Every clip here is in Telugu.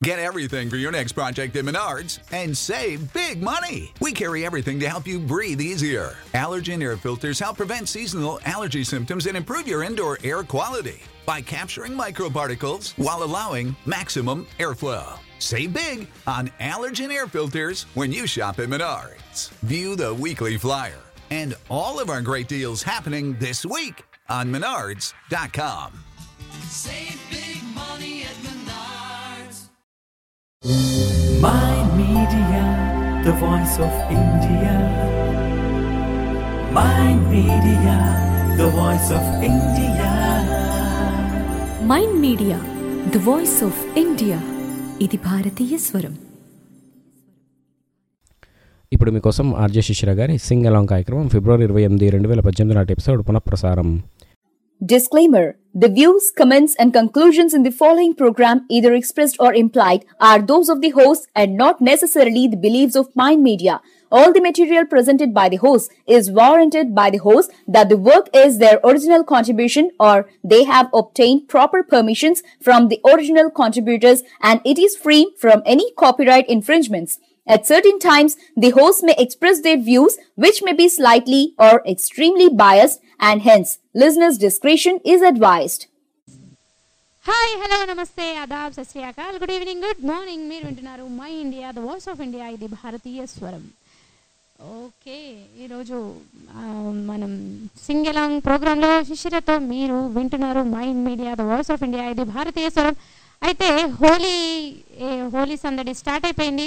Get everything for your next project at Menards and save big money. We carry everything to help you breathe easier. Allergen air filters help prevent seasonal allergy symptoms and improve your indoor air quality by capturing microparticles while allowing maximum airflow. Save big on allergen air filters when you shop at Menards. View the weekly flyer and all of our great deals happening this week on menards.com. Save big money at Menards. My Media, the voice of India. My Media, the voice of India. Mind Media the voice of India ఇది భారతీయ స్వరం ఇప్పుడు మీకోసం ఆర్జే శిశిర గారి సింగ్ అలాంగ్ కార్యక్రమం ఫిబ్రవరి ఇరవై ఎనిమిది రెండు వేల పద్దెనిమిది నాటి ఎపిసోడ్ పునఃప్రసారం Disclaimer The views, comments, and conclusions in the following program, either expressed or implied, are those of the host and not necessarily the beliefs of Mind Media. All the material presented by the host is warranted by the host that the work is their original contribution or they have obtained proper permissions from the original contributors and it is free from any copyright infringements. At certain times, the host may express their views, which may be slightly or extremely biased, and hence, listeners' discretion is advised. Hi hello namaste adaab Sat Sri Akal good evening good morning మీరు వింటున్నారు my India the voice of India ఇది భారతీయ స్వరం ఓకే ఈరోజు ఆ, మనం సింగలాంగ్ ప్రోగ్రాంలో శిష్యులతో మీరు వింటున్నారు my media the voice of India ఇది భారతీయ స్వరం అయితే హోలీ ఏ, హోలీ సందడి స్టార్ట్ అయిపోయింది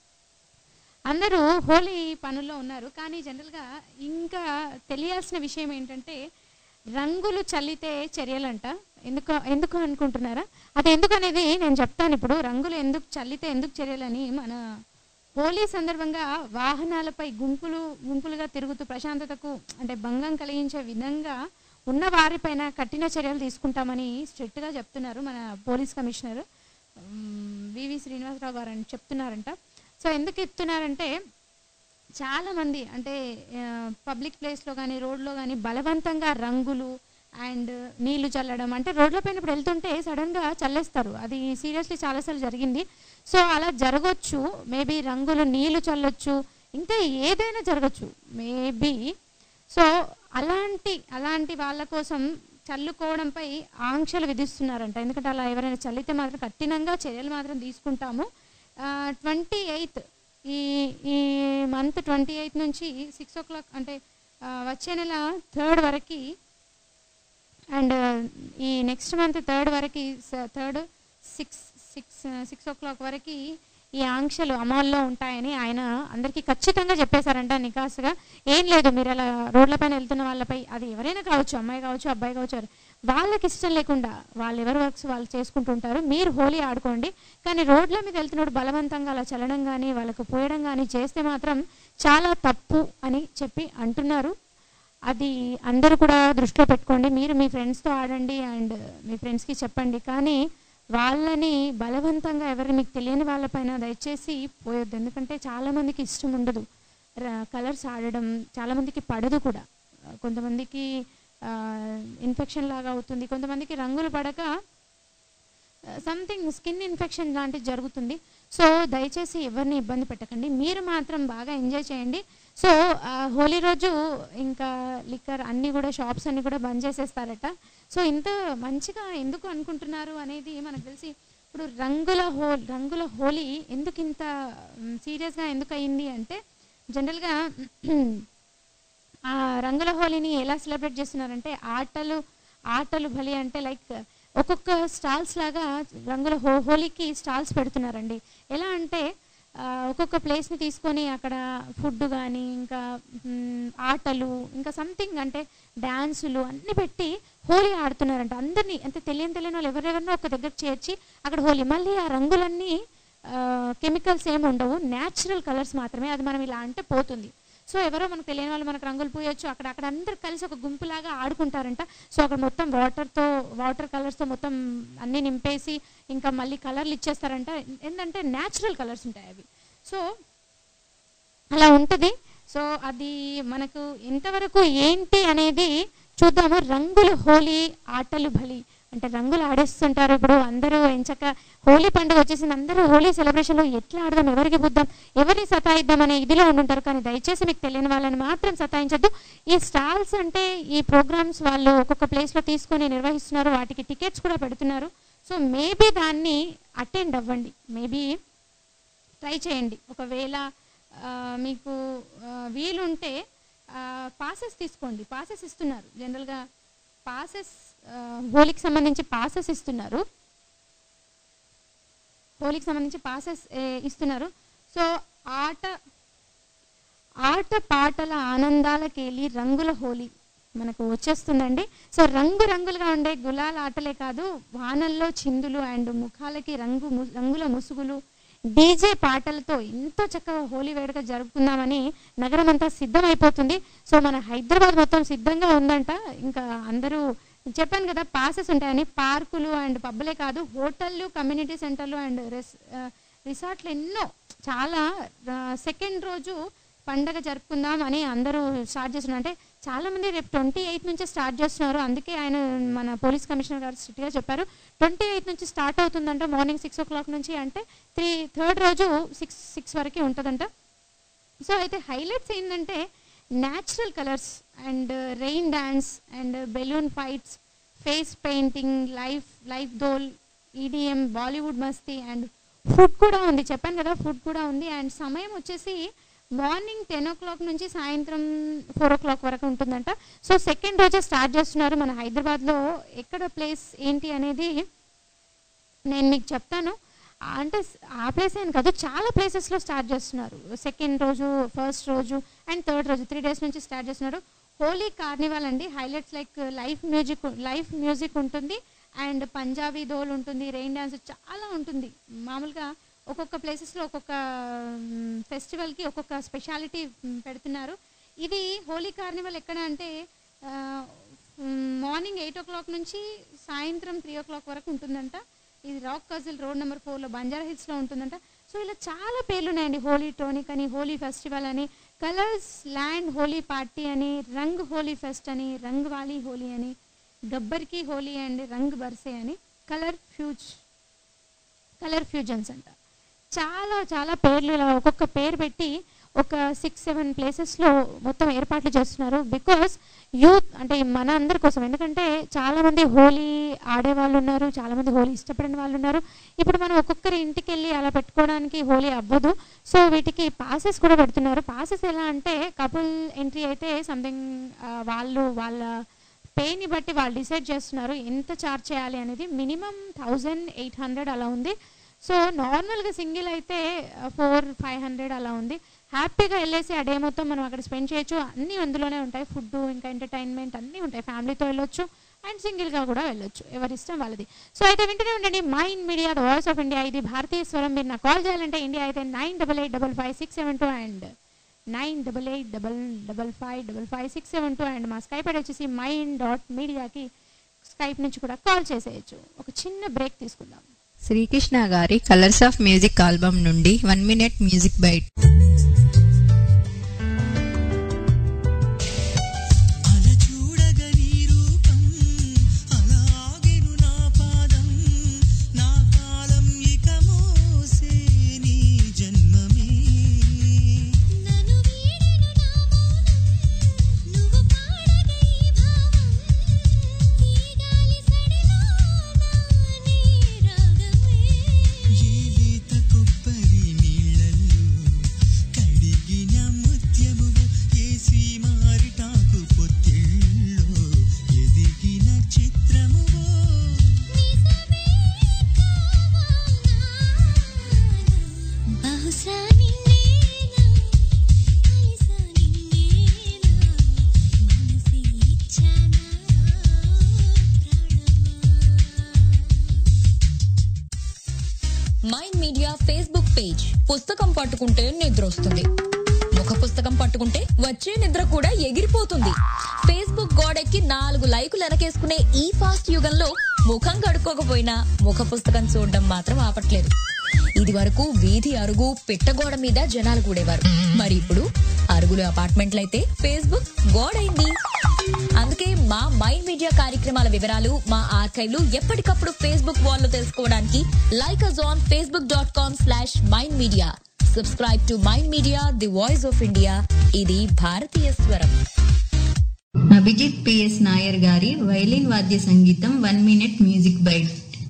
అందరూ హోలీ పనుల్లో ఉన్నారు కానీ జనరల్గా ఇంకా తెలియాల్సిన విషయం ఏంటంటే రంగులు చల్లితే చర్యలంట ఎందుకు ఎందుకు అనుకుంటున్నారా అది ఎందుకు అనేది నేను చెప్తాను ఇప్పుడు రంగులు ఎందుకు చల్లితే ఎందుకు చర్యలని మన హోలీ సందర్భంగా వాహనాలపై గుంపులు గుంపులుగా తిరుగుతూ ప్రశాంతతకు అంటే భంగం కలిగించే విధంగా ఉన్న వారిపైన కఠిన చర్యలు తీసుకుంటామని స్ట్రిక్ట్గా చెప్తున్నారు మన పోలీస్ కమిషనర్ వివి శ్రీనివాసరావు గారు అని చెప్తున్నారంట సో ఎందుకు చెప్తున్నారంటే చాలామంది అంటే పబ్లిక్ ప్లేస్లో కానీ రోడ్లో కానీ బలవంతంగా రంగులు అండ్ నీళ్లు చల్లడం అంటే రోడ్ల పైన ఇప్పుడు వెళ్తుంటే సడన్గా చల్లేస్తారు అది సీరియస్లీ చాలాసార్లు జరిగింది సో అలా జరగవచ్చు మేబీ రంగులు నీళ్లు చల్లొచ్చు ఇంకా ఏదైనా జరగచ్చు మేబీ సో అలాంటి అలాంటి వాళ్ళ కోసం చల్లుకోవడంపై ఆంక్షలు విధిస్తున్నారంట ఎందుకంటే అలా ఎవరైనా చల్లితే మాత్రం కఠినంగా చర్యలు మాత్రం తీసుకుంటాము ట్వంటీ ఎయిత్ ఈ ఈ మంత్ ట్వంటీ ఎయిత్ నుంచి సిక్స్ ఓ క్లాక్ అంటే ఆ, వచ్చే నెల థర్డ్ వరకు అండ్ ఈ నెక్స్ట్ మంత్ థర్డ్ వరకు third six six six o'clock వరకు ఈ ఆంక్షలు అమల్లో ఉంటాయని ఆయన అందరికీ ఖచ్చితంగా చెప్పేశారంట నికాసుగా ఏం లేదు మీరు అలా రోడ్లపైన వెళ్తున్న వాళ్ళపై అది ఎవరైనా కావచ్చు అమ్మాయి కావచ్చు అబ్బాయి కావచ్చు ఎవరు- వాళ్ళకి ఇష్టం లేకుండా వాళ్ళు ఎవరి వర్క్స్ వాళ్ళు చేసుకుంటుంటారు మీరు హోలీ ఆడుకోండి కానీ రోడ్ల మీద వెళ్తున్నప్పుడు బలవంతంగా అలా చల్లడం కానీ వాళ్ళకు పోయడం కానీ చేస్తే మాత్రం చాలా తప్పు అని చెప్పి అంటున్నారు అది అందరూ కూడా దృష్టిలో పెట్టుకోండి మీరు మీ ఫ్రెండ్స్తో ఆడండి అండ్ మీ ఫ్రెండ్స్కి చెప్పండి కానీ వాళ్ళని బలవంతంగా ఎవరు మీకు తెలియని వాళ్ళపైన దయచేసి పోయొద్దు ఎందుకంటే చాలామందికి ఇష్టం ఉండదు కలర్స్ ఆడడం చాలామందికి పడదు కూడా కొంతమందికి ఇన్ఫెక్షన్ లాగా అవుతుంది కొంతమందికి రంగులు పడక సంథింగ్ స్కిన్ ఇన్ఫెక్షన్ లాంటిది జరుగుతుంది సో దయచేసి ఎవరిని ఇబ్బంది పెట్టకండి మీరు మాత్రం బాగా ఎంజాయ్ చేయండి సో ఆ, హోలీ రోజు ఇంకా లిక్కర్ అన్నీ కూడా షాప్స్ అన్నీ కూడా బంద్ చేసేస్తారట సో ఇంత మంచిగా ఎందుకు అనుకుంటున్నారు అనేది మనకు తెలిసి ఇప్పుడు రంగుల హో రంగుల హోలీ ఎందుకు ఇంత సీరియస్గా ఎందుకు అయింది అంటే జనరల్గా ఆ రంగుల హోలీని ఎలా సెలబ్రేట్ చేస్తున్నారంటే ఆటలు ఆటలు బలి అంటే లైక్ ఒక్కొక్క స్టాల్స్ లాగా రంగుల హో హోలీకి స్టాల్స్ పెడుతున్నారండి ఎలా అంటే ఆ, ఒక్కొక్క ప్లేస్ని తీసుకొని అక్కడ ఫుడ్ కానీ ఇంకా మ్, ఆటలు ఇంకా సంథింగ్ అంటే డ్యాన్సులు అన్నీ పెట్టి హోలీ ఆడుతున్నారంట అందరినీ అంటే తెలియని తెలియని వాళ్ళు ఎవరెవరినో ఒక దగ్గర చేర్చి అక్కడ హోలీ మళ్ళీ ఆ రంగులన్నీ కెమికల్స్ ఏమి ఉండవు న్యాచురల్ కలర్స్ మాత్రమే అది మనం ఇలా అంటే పోతుంది సో ఎవరో మనకు తెలియని వాళ్ళు మనకు రంగులు పూయొచ్చు అక్కడ అక్కడ అందరు కలిసి ఒక గుంపులాగా ఆడుకుంటారంట సో అక్కడ మొత్తం వాటర్తో వాటర్ కలర్స్తో మొత్తం అన్నీ నింపేసి ఇంకా మళ్ళీ కలర్లు ఇచ్చేస్తారంట ఏంటంటే న్యాచురల్ కలర్స్ ఉంటాయి అవి సో అలా ఉంటుంది సో అది మనకు ఎంతవరకు ఏంటి అనేది చూద్దాము రంగుల హోలీ ఆటలు బలి అంటే రంగులు ఆడేస్తుంటారు ఇప్పుడు అందరూ ఎంచక్క హోలీ పండుగ వచ్చేసింది అందరూ హోలీ సెలబ్రేషన్లో ఎట్లా ఆడదాం ఎవరికి బుద్దాం ఎవరిని సతాయిద్దాం అనే ఇదిలో ఉండుంటారు కానీ దయచేసి మీకు తెలియని వాళ్ళని మాత్రం సతాయించద్దు ఈ స్టాల్స్ అంటే ఈ ప్రోగ్రామ్స్ వాళ్ళు ఒక్కొక్క ప్లేస్లో తీసుకొని నిర్వహిస్తున్నారు వాటికి టికెట్స్ కూడా పెడుతున్నారు సో మేబీ దాన్ని అటెండ్ అవ్వండి మేబీ ట్రై చేయండి ఒకవేళ ఆ, మీకు ఆ, వీలుంటే పాసెస్ తీసుకోండి పాసెస్ ఇస్తున్నారు జనరల్గా పాసెస్ హోలీకి సంబంధించి పాసెస్ ఇస్తున్నారు హోలీకి సంబంధించి పాసెస్ ఇస్తున్నారు సో ఆట ఆట పాటల ఆనందాలకెళ్ళి రంగుల హోలీ మనకు వచ్చేస్తుందండి సో రంగు రంగులుగా ఉండే గులాల ఆటలే కాదు వానల్లో చిందులు అండ్ ముఖాలకి రంగు ము- రంగుల ముసుగులు డీజే పాటలతో ఎంతో చక్కగా హోలీ వేడుక జరుపుకుందామని నగరం అంతా సిద్ధమైపోతుంది సో మన హైదరాబాద్ మొత్తం సిద్ధంగా ఉందంట ఇంకా అందరూ చెప్పాను కదా పాసెస్ ఉంటాయని పార్కులు అండ్ పబ్బులే కాదు హోటళ్ళు కమ్యూనిటీ సెంటర్లు అండ్ రెస్ ఆ, రిసార్ట్లు ఎన్నో చాలా సెకండ్ రోజు పండగ జరుపుకుందాం అని అందరూ స్టార్ట్ చేస్తున్నారు అంటే చాలా మంది రేపు ట్వంటీ ఎయిత్ నుంచే స్టార్ట్ చేస్తున్నారు అందుకే ఆయన మన పోలీస్ కమిషనర్ గారు స్ట్రిక్ట్గా చెప్పారు ట్వంటీ ఎయిత్ నుంచి స్టార్ట్ అవుతుందంట మార్నింగ్ సిక్స్ ఓ క్లాక్ నుంచి అంటే త్రీ థర్డ్ రోజు సిక్స్ సిక్స్ వరకు ఉంటుందంట సో అయితే హైలైట్స్ ఏంటంటే natural colours and rain dance and balloon fights face painting life life dhol EDM Bollywood masti and food కూడా ఉంది చెప్పాను కదా ఫుడ్ కూడా ఉంది అండ్ సమయం వచ్చేసి మార్నింగ్ టెన్ ఓ క్లాక్ నుంచి సాయంత్రం ఫోర్ ఓ క్లాక్ వరకు ఉంటుందంట సో సెకండ్ రోజే స్టార్ట్ చేస్తున్నారు మన హైదరాబాద్లో ఎక్కడ ప్లేస్ ఏంటి అనేది నేను మీకు చెప్తాను అంటే స్- ఆ ప్లేస్ అని కాదు చాలా ప్లేసెస్లో స్టార్ట్ చేస్తున్నారు సెకండ్ రోజు ఫస్ట్ రోజు అండ్ థర్డ్ రోజు త్రీ డేస్ నుంచి స్టార్ట్ చేస్తున్నారు హోలీ కార్నివాల్ అండి highlights like life music life music ఉంటుంది అండ్ పంజాబీ దోల్ ఉంటుంది రెయిన్ డ్యాన్స్ చాలా ఉంటుంది మామూలుగా ఒక్కొక్క ప్లేసెస్లో ఒక్కొక్క ఫెస్టివల్కి ఒక్కొక్క స్పెషాలిటీ పెడుతున్నారు ఇది హోలీ కార్నివల్ ఎక్కడ అంటే మార్నింగ్ ఎయిట్ ఓ క్లాక్ నుంచి సాయంత్రం త్రీ ఓ క్లాక్ వరకు ఉంటుందంట ఇది రాక్ కజిల్ రోడ్ నెంబర్ ఫోర్లో బంజారా హిల్స్లో ఉంటుందంట సో ఇలా చాలా పేర్లు ఉన్నాయండి హోలీ టోనిక్ అని హోలీ ఫెస్టివల్ అని కలర్స్ ల్యాండ్ హోలీ పార్టీ అని రంగ్ హోలీ ఫెస్ట్ అని రంగ్ వాలి హోలీ అని గబ్బర్కి హోలీ అండ్ రంగ్ బర్సే అని కలర్ ఫ్యూజ్ కలర్ ఫ్యూజన్స్ అంట చాలా చాలా పేర్లు ఇలా ఒక్కొక్క పేరు పెట్టి ఒక సిక్స్ సెవెన్ ప్లేసెస్లో మొత్తం ఏర్పాట్లు చేస్తున్నారు బికాస్ యూత్ అంటే మన అందరి కోసం ఎందుకంటే చాలామంది హోలీ ఆడే వాళ్ళు ఉన్నారు చాలామంది హోలీ ఇష్టపడిన వాళ్ళు ఉన్నారు ఇప్పుడు మనం ఒక్కొక్కరి ఇంటికి వెళ్ళి అలా పెట్టుకోవడానికి హోలీ అవ్వదు సో వీటికి పాసెస్ కూడా పెడుతున్నారు పాసెస్ ఎలా అంటే కపుల్ ఎంట్రీ అయితే సంథింగ్ వాళ్ళు వాళ్ళ పేని బట్టి వాళ్ళు డిసైడ్ చేస్తున్నారు ఎంత చార్జ్ చేయాలి అనేది మినిమం థౌజండ్ ఎయిట్ హండ్రెడ్ అలా ఉంది సో నార్మల్గా సింగిల్ అయితే ఫోర్ ఫైవ్ హండ్రెడ్ అలా ఉంది హ్యాపీగా వెళ్ళేసి ఆ డే మొత్తం మనం అక్కడ స్పెండ్ చేయొచ్చు అన్నీ అందులోనే ఉంటాయి ఫుడ్ ఇంకా ఎంటర్టైన్మెంట్ అన్నీ ఉంటాయి ఫ్యామిలీతో వెళ్ళొచ్చు అండ్ సింగిల్గా కూడా వెళ్ళొచ్చు ఎవరి ఇష్టం వాళ్ళది సో అయితే వింటూనే ఉండండి Mind Media the voice of India ఇది భారతీయ స్వరం మీరు నాకు కాల్ చేయాలంటే ఇండియా అయితే nine double eight double five six seven two and nine double eight double double five double five six seven two and మా స్కైప్ ఐడి వచ్చేసి మైండ్ డాట్ మీడియాకి స్కైప్ నుంచి కూడా కాల్ చేసేయచ్చు ఒక చిన్న బ్రేక్ తీసుకుందాం శ్రీకృష్ణ గారి కలర్స్ ఆఫ్ మ్యూజిక్ ఆల్బమ్ నుండి వన్ మినిట్ మ్యూజిక్ బైట్ అల చూడగని రూపం అలాగెను నా పాదం నా కాలం ఇక మోసే నీ జన్మమే నన్ను వీడెను నా మౌనం నువ్వు పాడగ ఈ భావం ఈ గాలి సడిలో నీ రాగమే ఏ లేత కొబ్బరి నీళ్ళల్లో కడిగిన ముత్యమువు ఏసి మారిటాకు పొత్తిళ్ళో ఎదిగిన చిత్రమువో బహుశా నిన్నేనా కలిసా నిన్నేనా మనసి ఇచ్చానా మైండ్ మీడియా ఫేస్బుక్ పేజ్ పుస్తకం పట్టుకుంటే నిద్ర వస్తుంది ముఖ పుస్తకం పట్టుకుంటే వచ్చే నిద్ర కూడా ఎగిరిపోతుంది ఫేస్బుక్ గోడెక్కి నాలుగు లైకులు వెనకేసుకునే ఈ ఫాస్ట్ యుగంలో ముఖం కడుక్కోకపోయినా ముఖ పుస్తకం చూడడం మాత్రం ఆపట్లేదు ఇది వరకు వీధి అరుగు పిట్టగోడ మీద జనాలు కూడేవారు మరి ఇప్పుడు అరుగులు అపార్ట్మెంట్లయితే ఫేస్బుక్ గోడైంది అందుకే మా మైండ్ మీడియా కార్యక్రమాల వివరాలు మా ఆర్కైవ్లు ఎప్పటికప్పుడు ఫేస్బుక్ వాల్లో తెలుసుకోవడానికి like us on Facebook dot com slash Mind Media subscribe to Mind Media the voice of India ఇది భారతీయ స్వరం అభిజిత్ పిఎస్ నాయర్ గారి వైలిన్ వాద్య సంగీతం one minute music byte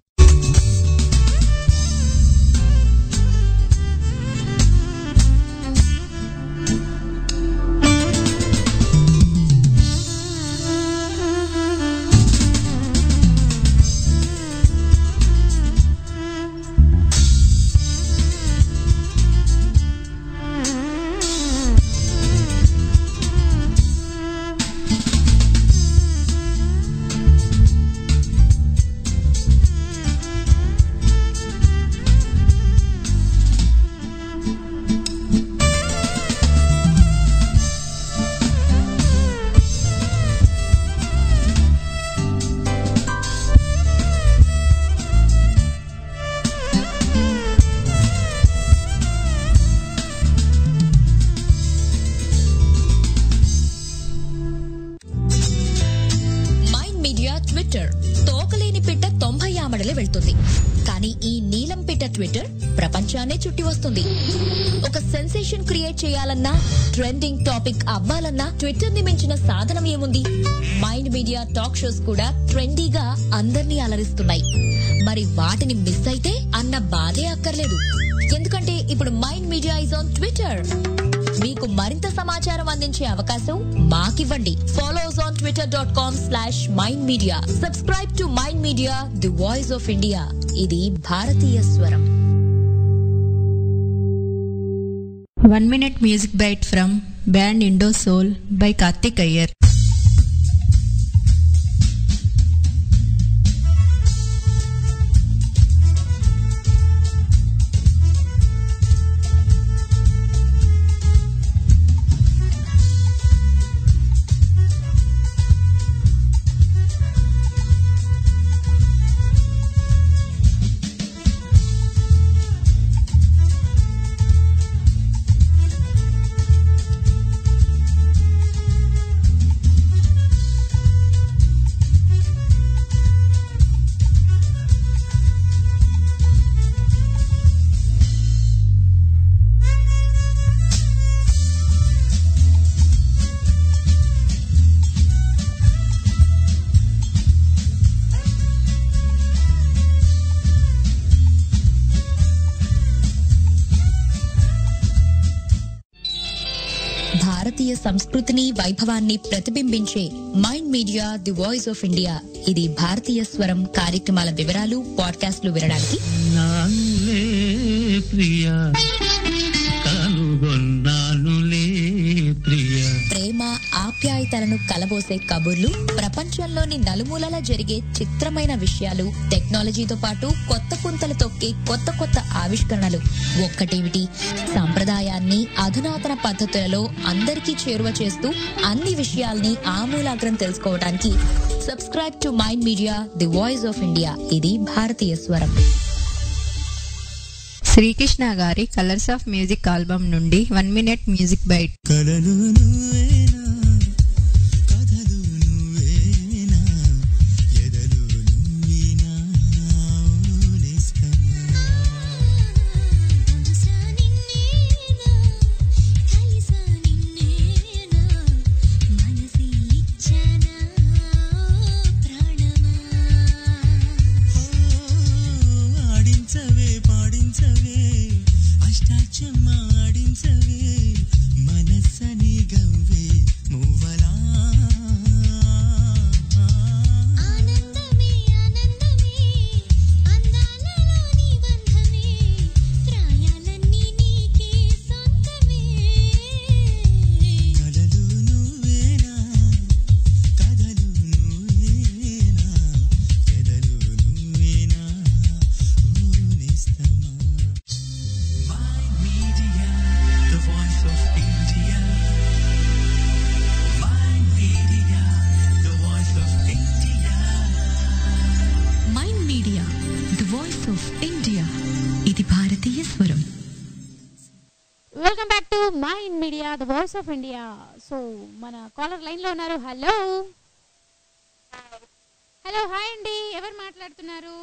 Mind Media Twitter తోకలేని పిట్ట తొంభై ఆమడలే వెళ్తుంది కానీ ఈ నీలం పిట్ట ట్విట్టర్ ప్రపంచాన్నే చుట్టి వస్తుంది ఒక సెన్సేషన్ క్రియేట్ చేయాలన్నా ట్రెండింగ్ టాపిక్ అవ్వాలన్నా ట్విట్టర్ ని మించిన సాధనం ఏముంది మైండ్ మీడియా టాక్ షోస్ కూడా ట్రెండీగా అందర్నీ అలరిస్తున్నాయి మరి వాటిని మిస్ అయితే అన్న బాధే అక్కర్లేదు ఎందుకంటే ఇప్పుడు Mind Media is on Twitter మీకు మరింత సమాచారం అందించే అవకాశం మాకివ్వండి follows on Twitter dot com slash Mind Media subscribe to Mind Media the voice of India ఇది భారతీయ స్వరం one minute music byte from band Indo soul by Karthik Iyer భారతీయ సంస్కృతిని వైభవాన్ని ప్రతిబింబించే Mind Media the voice of India ఇది భారతీయ స్వరం కార్యక్రమాల వివరాలు పాడ్కాస్ట్లు వినడానికి నానులే ప్రియా కనుగొన్నానులే ప్రియా ప్రేమ ఆప్యాయతలను కలబోసే కబుర్లు ప్రపంచంలోని నలుమూలలా జరిగే చిత్రమైన విషయాలు టెక్నాలజీతో పాటు కొత్త పుంతలు తొక్కే కొత్త కొత్త ఆవిష్కరణలు ఒక్కటేమిటి సంప్రదాయాన్ని అధునాతన పద్ధతులలో అందరికీ చేరువ చేస్తూ అన్ని విషయాల్ని ఆమూలాగ్రం తెలుసుకోవడానికి subscribe to Mind Media the voice of India ఇది భారతీయ స్వరం శ్రీకృష్ణ గారి కలర్స్ ఆఫ్ మ్యూజిక్ ఆల్బమ్ నుండి వన్ మినిట్ మ్యూజిక్ బైట్ కలలు నువ్వేనా కథలు నువ్వేనా ఎదలు నువ్వేనా నేస్తమా మనసా నిన్నేనా కలిసా నిన్నేనా మనసి ఇచ్చానా ప్రాణమా ఆడించవే పాడించవే అష్టాచమ్మ ఆడించవే మనస్సని గవ్వే మువ్వలా ఆనందమే ఆనందమే అందాలలో నీ బంధమే ప్రాయాలన్నీ నీకే సొంతమే కలలు నువ్వేనా కథలు నువ్వేనా ఎదలు నువ్వేనా ఓ నేస్తమా Mind Media, the voice of to Mind Media the voice of India so మన కాలర్ లైన్లో ఉన్నారు హలో హలో హాయ్ అండి ఎవరు మాట్లాడుతున్నారు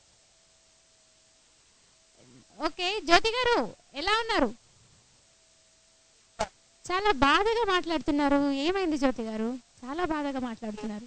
ఓకే జ్యోతి గారు ఎలా ఉన్నారు చాలా బాధగా మాట్లాడుతున్నారు ఏమైంది జ్యోతి గారు చాలా బాధగా మాట్లాడుతున్నారు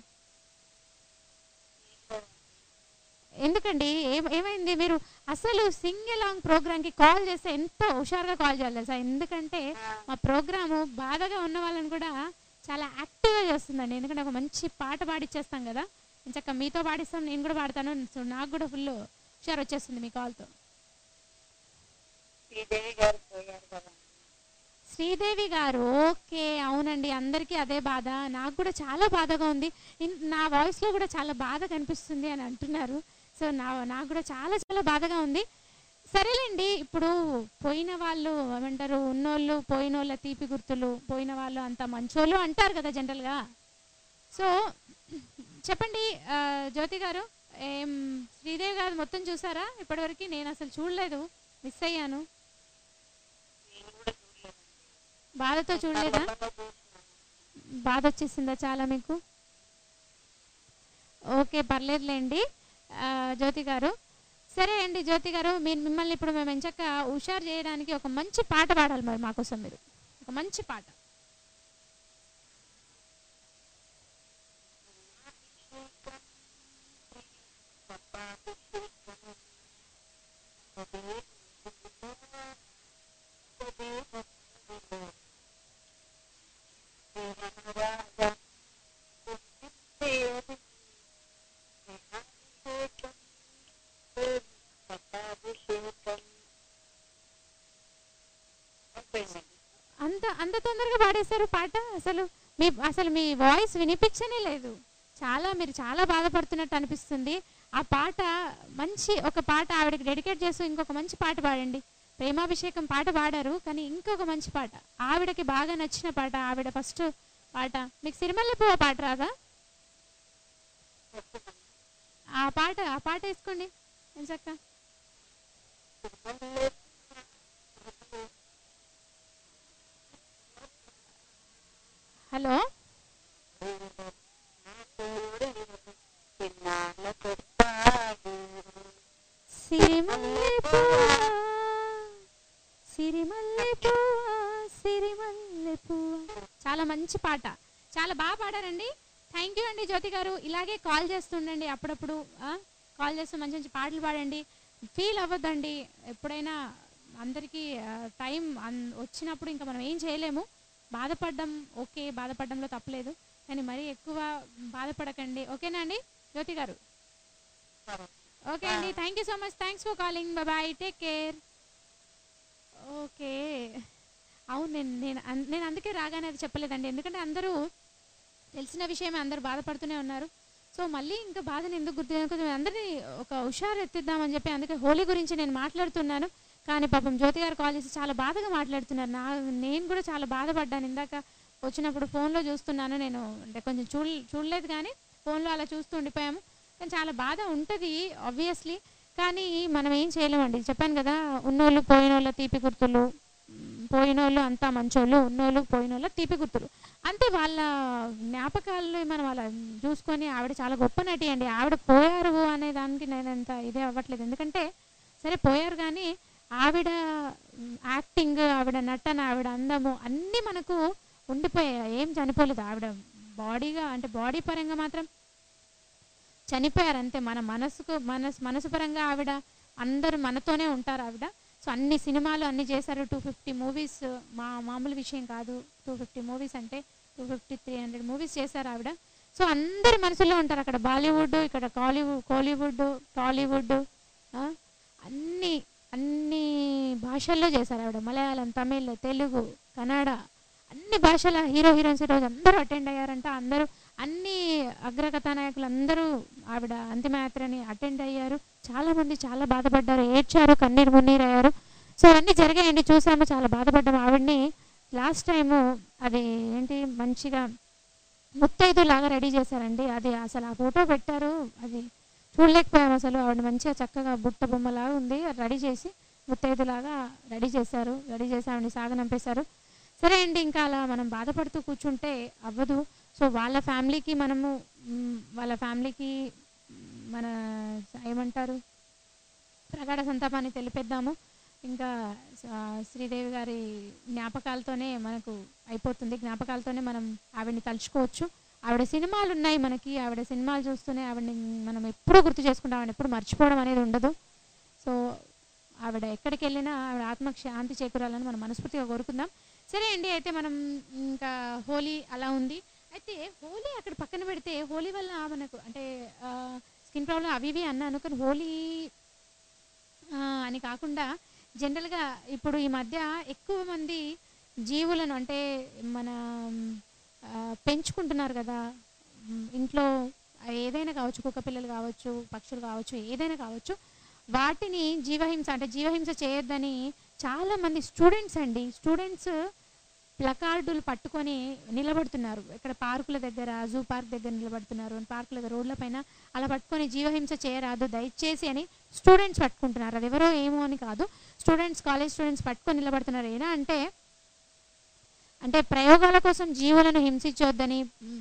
ఎందుకండి ఏం ఏమైంది మీరు అసలు సింగ్ అలాంగ్ ప్రోగ్రామ్కి కాల్ చేస్తే ఎంత హుషారుగా కాల్ చేయాలి సార్ ఎందుకంటే మా ప్రోగ్రాము బాధగా ఉన్న వాళ్ళని కూడా చాలా యాక్టివ్గా చేస్తుందండి ఎందుకంటే ఒక మంచి పాట పాడిచ్చేస్తాం కదా ఇంచక్క మీతో పాడిస్తాం నేను కూడా పాడతాను సో నాకు కూడా ఫుల్ హుషారు వచ్చేస్తుంది మీ కాల్తో శ్రీదేవి గారు పోయారు కదా శ్రీదేవి గారు ఓకే అవునండి అందరికీ అదే బాధ నాకు కూడా చాలా బాధగా ఉంది ఇన్- నా వాయిస్లో కూడా చాలా బాధ కనిపిస్తుంది అని అంటున్నారు సో నా నాకు కూడా చాలా చాలా బాధగా ఉంది సరేలేండి ఇప్పుడు పోయిన వాళ్ళు ఏమంటారు ఉన్నోళ్ళు పోయిన వాళ్ళ తీపి గుర్తులు పోయిన వాళ్ళు అంత మంచోళ్ళు అంటారు కదా జనరల్గా సో చెప్పండి ఆ, జ్యోతి గారు ఏం శ్రీదేవి గారు మొత్తం చూసారా ఇప్పటివరకు నేను అసలు చూడలేదు మిస్ అయ్యాను బాధతో చూడలేదా బాధ వచ్చేసిందా చాలా మీకు ఓకే పర్లేదులేండి ఆ, జ్యోతి గారు సరే అండి జ్యోతి గారు మీరు మిమ్మల్ని ఇప్పుడు మేము ఎంచక్క హుషారు చేయడానికి ఒక మంచి పాట పాడాలి మరి మాకోసం మీరు ఒక మంచి పాట అంత అంత తొందరగా పాడేశారు పాట అసలు మీ అసలు మీ వాయిస్ వినిపించనే లేదు చాలా మీరు చాలా బాధపడుతున్నట్టు అనిపిస్తుంది ఆ పాట మంచి ఒక పాట ఆవిడకి డెడికేట్ చేస్తూ ఇంకొక మంచి పాట పాడండి ప్రేమాభిషేకం పాట పాడారు కానీ ఇంకొక మంచి పాట ఆవిడకి బాగా నచ్చిన పాట ఆవిడ ఫస్ట్ పాట మీకు సిరిమల్లె పువ్వు పాట రాదా ఆ పాట ఆ పాట వేసుకోండి ఎంచక్క హలో సిరిమల్లె పువ్వా సిరిమల్లె పువ్వా సిరిమల్లె పువ్వా చాలా మంచి పాట చాలా బాగా పాడారండి థ్యాంక్ యూ అండి జ్యోతి గారు ఇలాగే కాల్ చేస్తుండండి అప్పుడప్పుడు ఆ? కాల్ చేస్తూ మంచి మంచి పాటలు పాడండి ఫీల్ అవ్వద్దండి ఎప్పుడైనా అందరికీ ఆ, టైం అన్- వచ్చినప్పుడు ఇంకా మనం ఏం చేయలేము బాధపడడం ఓకే బాధపడడంలో తప్పలేదు కానీ మరీ ఎక్కువ బాధపడకండి ఓకేనా అండి జ్యోతి గారు ఓకే అండి thank you so much thanks for calling bye take care okay అవును నేను నేను అన్- నేను అందుకే రాగానే అది చెప్పలేదండి ఎందుకంటే అందరూ తెలిసిన విషయమే అందరూ బాధపడుతూనే ఉన్నారు సో మళ్ళీ ఇంకా బాధను ఎందుకు గుర్తు కొంచెం అందరినీ ఒక హుషారు ఎత్తిద్దామని చెప్పి అందుకే హోలీ గురించి నేను మాట్లాడుతున్నాను కానీ పాపం జ్యోతి గారు కాల్ చేసి చాలా బాధగా మాట్లాడుతున్నారు నా నేను కూడా చాలా బాధపడ్డాను ఇందాక వచ్చినప్పుడు ఫోన్లో చూస్తున్నాను నేను అంటే కొంచెం చూడ చూడలేదు కానీ ఫోన్లో అలా చూస్తూ ఉండిపోయాము కానీ చాలా బాధ ఉంటుంది ఆబ్వియస్లీ కానీ మనం ఏం చేయలేమండి చెప్పాను కదా ఉన్నోళ్ళు పోయినోళ్ళ తీపి గుర్తులు మ్, పోయినోళ్ళు అంతా మంచోళ్ళు ఉన్నోళ్ళు పోయినోళ్ళ తీపి గుర్తులు అంతే వాళ్ళ జ్ఞాపకాలు మనం అలా చూసుకొని ఆవిడ చాలా గొప్ప నటి అండి ఆవిడ పోయారు అనే దానికి నేను అంత ఇదే అవ్వట్లేదు ఎందుకంటే సరే పోయారు కానీ ఆవిడ యాక్టింగ్ ఆవిడ నటన ఆవిడ అందము అన్నీ మనకు ఉండిపోయాయి ఏం చనిపోలేదు ఆవిడ బాడీగా అంటే బాడీ పరంగా మాత్రం చనిపోయారు అంతే మన మనసుకు మనసు మనసు పరంగా ఆవిడ అందరూ మనతోనే ఉంటారు ఆవిడ సో అన్ని సినిమాలు అన్ని చేశారు టూ ఫిఫ్టీ మూవీస్ మా మామూలు విషయం కాదు టూ ఫిఫ్టీ మూవీస్ అంటే two fifty three hundred movies చేశారు ఆవిడ సో అందరి మనసులో ఉంటారు అక్కడ బాలీవుడ్ ఇక్కడ కాలీవుడ్ కోలీవుడ్ టాలీవుడ్ ఆ, అన్ని అన్ని భాషల్లో చేశారు ఆవిడ మలయాళం తమిళ్ తెలుగు కన్నడ అన్ని భాషల హీరో హీరోయిన్స్ ఈరోజు అందరూ అటెండ్ అయ్యారంట అందరూ అన్ని అగ్రకథా నాయకులు అందరూ ఆవిడ అంతిమయాత్రని అటెండ్ అయ్యారు చాలా మంది చాలా బాధపడ్డారు ఏడ్చారు కన్నీరు మున్నీరు అయ్యారు సో అన్నీ జరిగాయండి చూసాము చాలా బాధపడ్డాము ఆవిడ్ని లాస్ట్ టైము అది ఏంటి మంచిగా ముత్తైదు లాగా రెడీ చేశారండి అది అసలు ఆ ఫోటో పెట్టారు అది చూడలేకపోయాము అసలు ఆవిడ మంచిగా చక్కగా బుట్ట బొమ్మలాగా ఉంది రెడీ చేసి ముత్తైదులాగా రెడీ చేశారు రెడీ చేసి ఆవిడని సాగనంపేశారు సరే అండి ఇంకా అలా మనం బాధపడుతూ కూర్చుంటే అవ్వదు సో వాళ్ళ ఫ్యామిలీకి మనము మ్, వాళ్ళ ఫ్యామిలీకి మన ఏమంటారు ప్రగాఢ సంతాపాన్ని తెలిపేద్దాము ఇంకా ఆ, శ్రీదేవి గారి జ్ఞాపకాలతోనే మనకు అయిపోతుంది జ్ఞాపకాలతోనే మనం ఆవిడని తలుచుకోవచ్చు ఆవిడ సినిమాలు ఉన్నాయి మనకి ఆవిడ సినిమాలు చూస్తూనే ఆవిడని మనం ఎప్పుడూ గుర్తు చేసుకుంటాం ఆవిడ ఎప్పుడు మర్చిపోవడం అనేది ఉండదు సో ఆవిడ ఎక్కడికి వెళ్ళినా ఆవిడ ఆత్మకు శాంతి చేకూరాలని మనం మనస్ఫూర్తిగా కోరుకుందాం సరే అండి అయితే మనం ఇంకా హోలీ అలా ఉంది అయితే హోలీ అక్కడ పక్కన పెడితే హోలీ వల్ల మనకు అంటే స్కిన్ ప్రాబ్లం అవి ఇవి అన్నాను కానీ హోలీ ఆ, అని కాకుండా జనరల్గా ఇప్పుడు ఈ మధ్య ఎక్కువ మంది జీవులను అంటే మన ఆ, పెంచుకుంటున్నారు కదా మ్, ఇంట్లో ఏదైనా కావచ్చు కుక్క పిల్లలు కావచ్చు పక్షులు కావచ్చు ఏదైనా కావచ్చు వాటిని జీవహింస అంటే జీవహింస చేయొద్దని చాలా మంది స్టూడెంట్స్ అండి స్టూడెంట్స్ ప్లకార్డులు పట్టుకొని నిలబడుతున్నారు ఇక్కడ పార్కుల దగ్గర జూ పార్క్ దగ్గర నిలబడుతున్నారు పార్కుల దగ్గర రోడ్ల పైన అలా పట్టుకొని జీవహింస చేయరాదు దయచేసి అని స్టూడెంట్స్ పట్టుకుంటున్నారు అది ఎవరో ఏమో అని కాదు స్టూడెంట్స్ కాలేజ్ స్టూడెంట్స్ పట్టుకొని నిలబడుతున్నారు ఏనా అంటే అంటే ప్రయోగాల కోసం జీవులను హింసించొద్దని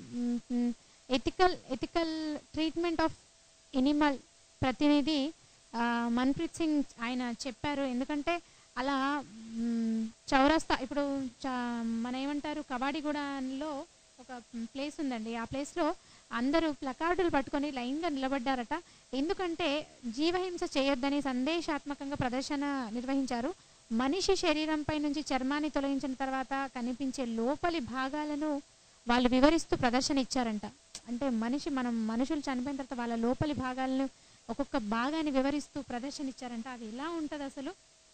ethical ethical treatment of animal ప్రతినిధి ఆ, మన్ప్రీత్ సింగ్ ఆయన చెప్పారు ఎందుకంటే అలా మ్, చౌరస్తా ఇప్పుడు చా- మన ఏమంటారు కబాడిగూడలో ఒక ప్లేస్ ఉందండి ఆ ప్లేస్లో అందరూ ప్లకార్డులు పట్టుకొని లైన్గా నిలబడ్డారట ఎందుకంటే జీవహింస చేయొద్దని సందేశాత్మకంగా ప్రదర్శన నిర్వహించారు మనిషి శరీరంపై నుంచి చర్మాన్ని తొలగించిన తర్వాత కనిపించే లోపలి భాగాలను వాళ్ళు వివరిస్తూ ప్రదర్శన ఇచ్చారంట అంటే మనిషి మనం మనుషులు చనిపోయిన తర్వాత వాళ్ళ లోపలి భాగాలను ఒక్కొక్క భాగాన్ని వివరిస్తూ ప్రదర్శన ఇచ్చారంట అది ఎలా ఉంటుంది అసలు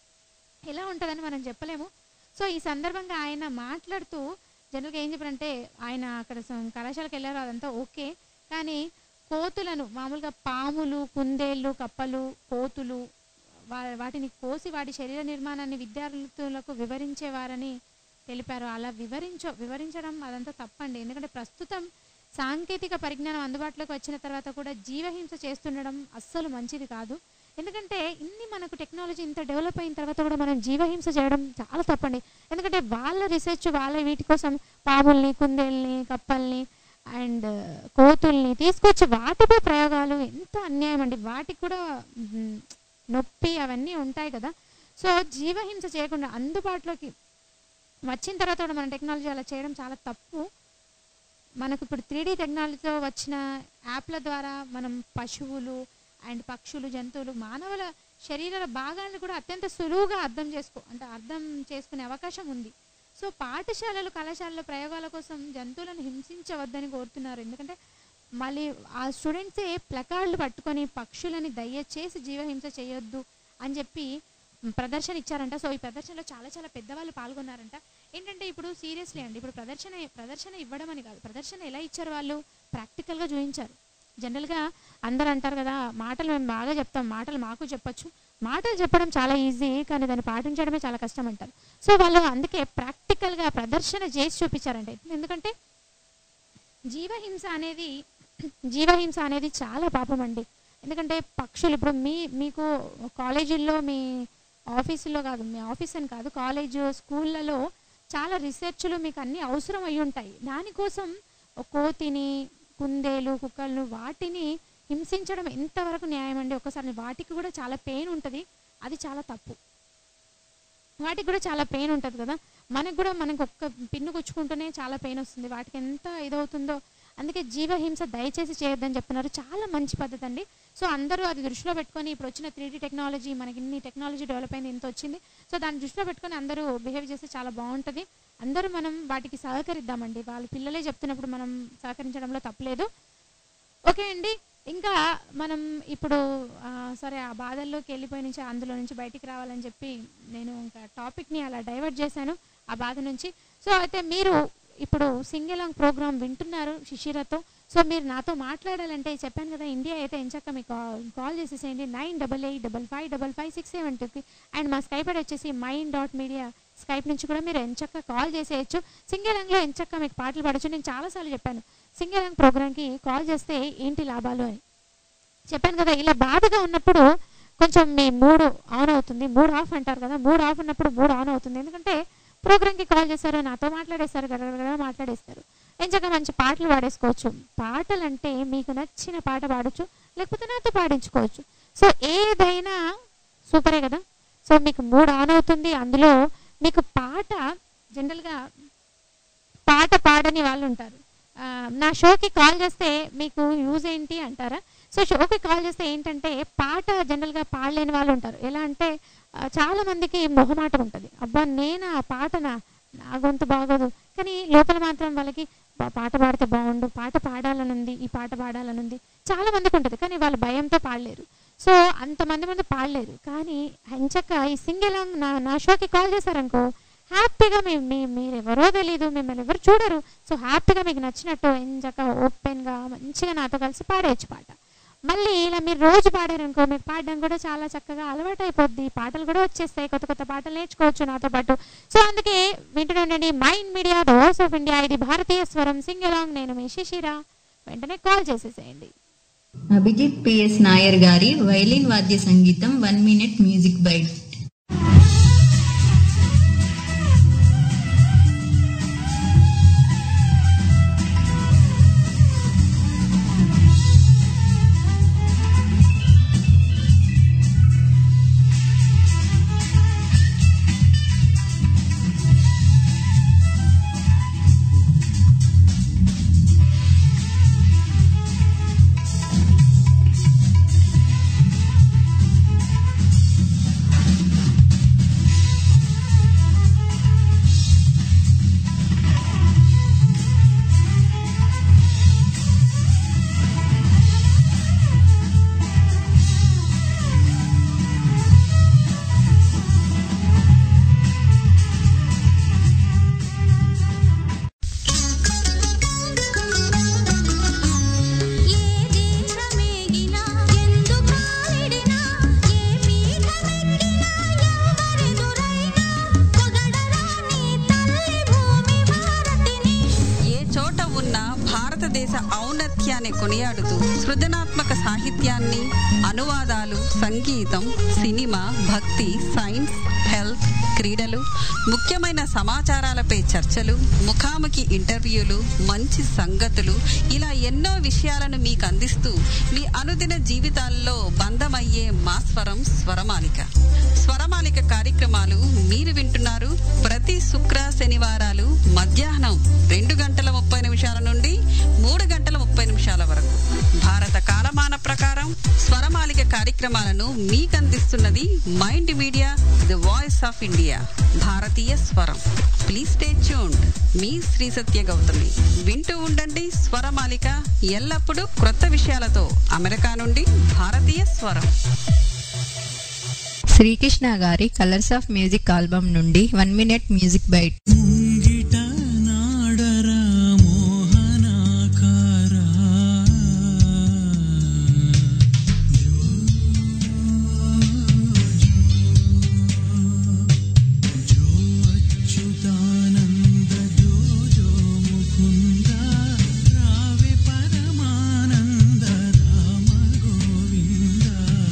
ఎలా ఉంటుందని మనం చెప్పలేము సో ఈ సందర్భంగా ఆయన మాట్లాడుతూ జనరల్గా ఏం చెప్పారంటే ఆయన అక్కడ సం- కళాశాలకు వెళ్ళారు అదంతా ఓకే కానీ కోతులను మామూలుగా పాములు కుందేళ్ళు కప్పలు కోతులు వా- వాటిని కోసి వాటి శరీర నిర్మాణాన్ని విద్యార్థులకు వివరించేవారని తెలిపారు అలా వివరించ వివరించడం అదంతా తప్పండి ఎందుకంటే ప్రస్తుతం సాంకేతిక పరిజ్ఞానం అందుబాటులోకి వచ్చిన తర్వాత కూడా జీవహింస చేస్తుండడం అస్సలు మంచిది కాదు ఎందుకంటే ఇన్ని మనకు టెక్నాలజీ ఇంత డెవలప్ అయిన తర్వాత కూడా మనం జీవహింస చేయడం చాలా తప్పండి ఎందుకంటే వాళ్ళ రీసెర్చ్ వాళ్ళ వీటి కోసం పాముల్ని కుందేల్ని కప్పల్ని అండ్ కోతుల్ని తీసుకొచ్చి వాటిపై ప్రయోగాలు ఎంత అన్యాయం అండి వాటికి కూడా మ్, నొప్పి అవన్నీ ఉంటాయి కదా సో జీవహింస చేయకుండా అందుబాటులోకి వచ్చిన తర్వాత కూడా మన టెక్నాలజీ అలా చేయడం చాలా తప్పు మనకు ఇప్పుడు త్రీ డీ టెక్నాలజీతో వచ్చిన యాప్ల ద్వారా మనం పశువులు అండ్ పక్షులు జంతువులు మానవుల శరీరాల భాగాలను కూడా అత్యంత సులువుగా అర్థం చేసుకో అంటే అర్థం చేసుకునే అవకాశం ఉంది సో పాఠశాలలు కళాశాలలో ప్రయోగాల కోసం జంతువులను హింసించవద్దని కోరుతున్నారు ఎందుకంటే మళ్ళీ ఆ స్టూడెంట్సే ప్లకార్డులు పట్టుకొని పక్షులని దయచేసి జీవహింస చేయొద్దు అని చెప్పి ప్రదర్శన ఇచ్చారంట సో ఈ ప్రదర్శనలో చాలా చాలా పెద్దవాళ్ళు పాల్గొన్నారంట ఏంటంటే ఇప్పుడు సీరియస్లీ అండి ఇప్పుడు ప్రదర్శన ప్రదర్శన ఇవ్వడం అని కాదు ప్రదర్శన ఎలా ఇచ్చారు వాళ్ళు ప్రాక్టికల్గా చూపించారు జనరల్గా అందరూ అంటారు కదా మాటలు మేము బాగా చెప్తాం మాటలు మాకు చెప్పొచ్చు మాటలు చెప్పడం చాలా ఈజీ కానీ దాన్ని పాటించడమే చాలా కష్టం అంటారు సో వాళ్ళు అందుకే ప్రాక్టికల్గా ప్రదర్శన చేసి చూపించారంటే ఎందుకంటే జీవహింస అనేది జీవహింస అనేది చాలా పాపం అండి ఎందుకంటే పక్షులు ఇప్పుడు మీ మీకు కాలేజీల్లో మీ ఆఫీసుల్లో కాదు మీ ఆఫీస్ అని కాదు కాలేజ్ స్కూళ్ళలో చాలా రీసెర్చ్లు మీకు అన్నీ అవసరం అయి ఉంటాయి దానికోసం ఒక కోతిని కుందేలు కుక్కలను వాటిని హింసించడం ఎంతవరకు న్యాయం అండి ఒకసారి వాటికి కూడా చాలా పెయిన్ ఉంటుంది అది చాలా తప్పు వాటికి కూడా చాలా పెయిన్ ఉంటుంది కదా మనకు కూడా మనకు ఒక్క పిన్ను గుచ్చుకుంటూనే చాలా పెయిన్ వస్తుంది వాటికి ఎంత ఇదవుతుందో అందుకే జీవహింస దయచేసి చేయొద్దని చెప్తున్నారు చాలా మంచి పద్ధతి అండి సో అందరూ అది దృష్టిలో పెట్టుకొని ఇప్పుడు వచ్చిన త్రీ టెక్నాలజీ మనకి ఇన్ని టెక్నాలజీ డెవలప్ అయింది ఇంత వచ్చింది సో దాన్ని దృష్టిలో పెట్టుకొని అందరూ బిహేవ్ చేస్తే చాలా బాగుంటుంది అందరూ మనం వాటికి సహకరిద్దామండి వాళ్ళ పిల్లలే చెప్తున్నప్పుడు మనం సహకరించడంలో తప్పలేదు ఓకే అండి ఇంకా మనం ఇప్పుడు ఆ, సరే ఆ బాధల్లోకి వెళ్ళిపోయి నుంచి అందులో నుంచి బయటికి రావాలని చెప్పి నేను ఇంకా టాపిక్ని అలా డైవర్ట్ చేశాను ఆ బాధ నుంచి సో అయితే మీరు ఇప్పుడు సింగిలాంగ్ ప్రోగ్రామ్ వింటున్నారు శిశిరతో సో మీరు నాతో మాట్లాడాలంటే చెప్పాను కదా ఇండియా అయితే ఎంచక్క మీకు కాల్ కాల్ చేసేసేయండి nine double eight double five double five six seven టూకి అండ్ మా స్కైప్ ఐడి వచ్చేసి మైండ్ డాట్ మీడియా స్కైప్ నుంచి కూడా మీరు ఎంచక్క కాల్ చేసేయచ్చు సింగిలాంగ్లో ఎంచక్క మీకు పాటలు పాడచ్చు నేను చాలాసార్లు చెప్పాను సింగిలాంగ్ ప్రోగ్రామ్కి కాల్ చేస్తే ఏంటి లాభాలు అని చెప్పాను కదా ఇలా బాధగా ఉన్నప్పుడు కొంచెం మీ మూడు ఆన్ అవుతుంది మూడ్ ఆఫ్ అంటారు కదా మూడ్ ఆఫ్ ఉన్నప్పుడు మూడ్ ఆన్ అవుతుంది ఎందుకంటే ప్రోగ్రామ్కి కాల్ చేశారు నాతో మాట్లాడేస్తారు గడగడ మాట్లాడేస్తారు ఎంచక్క మంచి పాటలు పాడేసుకోవచ్చు పాటలు అంటే మీకు నచ్చిన పాట పాడొచ్చు లేకపోతే నాతో పాడించుకోవచ్చు సో ఏదైనా సూపరే కదా సో మీకు మూడ్ ఆన్ అవుతుంది అందులో మీకు పాట జనరల్గా పాట పాడని వాళ్ళు ఉంటారు ఆ, నా షోకి కాల్ చేస్తే మీకు యూజ్ ఏంటి అంటారా సో షోకి కాల్ చేస్తే ఏంటంటే పాట జనరల్గా పాడలేని వాళ్ళు ఉంటారు ఎలా అంటే ఆ, చాలా మందికి మొహమాటం ఉంటుంది అబ్బా నేను ఆ పాటనా నా గొంతు బాగోదు కానీ లోపల మాత్రం వాళ్ళకి "బా, పాట పాడితే బాగుండు పాట పాడాలని ఉంది ఈ పాట పాడాలని ఉంది చాలా మందికి ఉంటుంది కానీ వాళ్ళు భయంతో పాడలేరు సో అంతమంది మంది పాడలేరు కానీ ఎంచక్క ఈ సింగిల్ నా నా షోకి కాల్ చేశారనుకో హ్యాపీగా మీ మీ మీరు ఎవరో తెలీదు మిమ్మల్ని ఎవరు చూడరు సో హ్యాపీగా మీకు నచ్చినట్టు ఎంచక్క ఓపెన్గా మంచిగా నాతో కలిసి పాడేయచ్చు పాట మళ్ళీ ఇలా మీరు రోజు పాడారనుకో మీకు పాడడం కూడా చాలా చక్కగా అలవాటు అయిపోద్ది పాటలు కూడా వచ్చేస్తాయి కొత్త కొత్త పాటలు నేర్చుకోవచ్చు నాతో పాటు సో అందుకే వింటూనే ఉండండి Mind Media the voice of India ఇది భారతీయ స్వరం సింగ్ అలాంగ్ నేను మీ శిశిర వెంటనే కాల్ చేసేసేయండి అభిజిత్ పిఎస్ నాయర్ గారి వైలిన్ వాద్య సంగీతం వన్ మినిట్ మ్యూజిక్ బైట్ ఏ దేశమేగినా ఎందు కాలిడినా ఏ పీఠమెక్కినా ఎవరెదురైనా పొగడరా నీ తల్లి భూమి భారతిని ఏ చోట ఉన్న భారతదేశ ఔన్నత్యాన్ని కొనియాడుతూ సృజనాత్మక సాహిత్యాన్ని అనువాదాలు సంగీతం సినిమా భక్తి సైన్స్ హెల్త్ క్రీడలు ముఖ్యమైన సమాచారాలపై చర్చలు ముఖాముఖి ఇంటర్వ్యూలు మంచి సంగతులు ఇలా ఎన్నో విషయాలను మీకు అందిస్తూ మీ అనుదిన జీవితాల్లో బంధమయ్యే మా స్వరం స్వరమాలిక స్వరమాలిక కార్యక్రమాలు మీరు వింటున్నారు ప్రతి శుక్ర శనివారాలు మధ్యాహ్నం రెండు గంటల ముప్పై నిమిషాల నుండి మూడు గంటల ముప్పై నిమిషాల వరకు భారత కాలమాన ప్రకారం స్వరమాలిక కార్యక్రమాలను మీకు అందిస్తున్నది Mind Media the voice of India భారతీయ స్వరం ప్లీజ్ స్టే ట్యూన్డ్ మీ శ్రీ సత్య గౌతమి వింటూ ఉండండి స్వరమాలిక ఎల్లప్పుడూ క్రొత్త విషయాలతో అమెరికా నుండి భారతీయ స్వరం శ్రీకృష్ణ గారి కలర్స్ ఆఫ్ మ్యూజిక్ ఆల్బమ్ నుండి వన్ మినిట్ మ్యూజిక్ బైట్ ముంగిట నాడరా మోహనాకారా జో అచ్యుతానంద జో జో ముకుంద రావే పరమానంద రామ గోవింద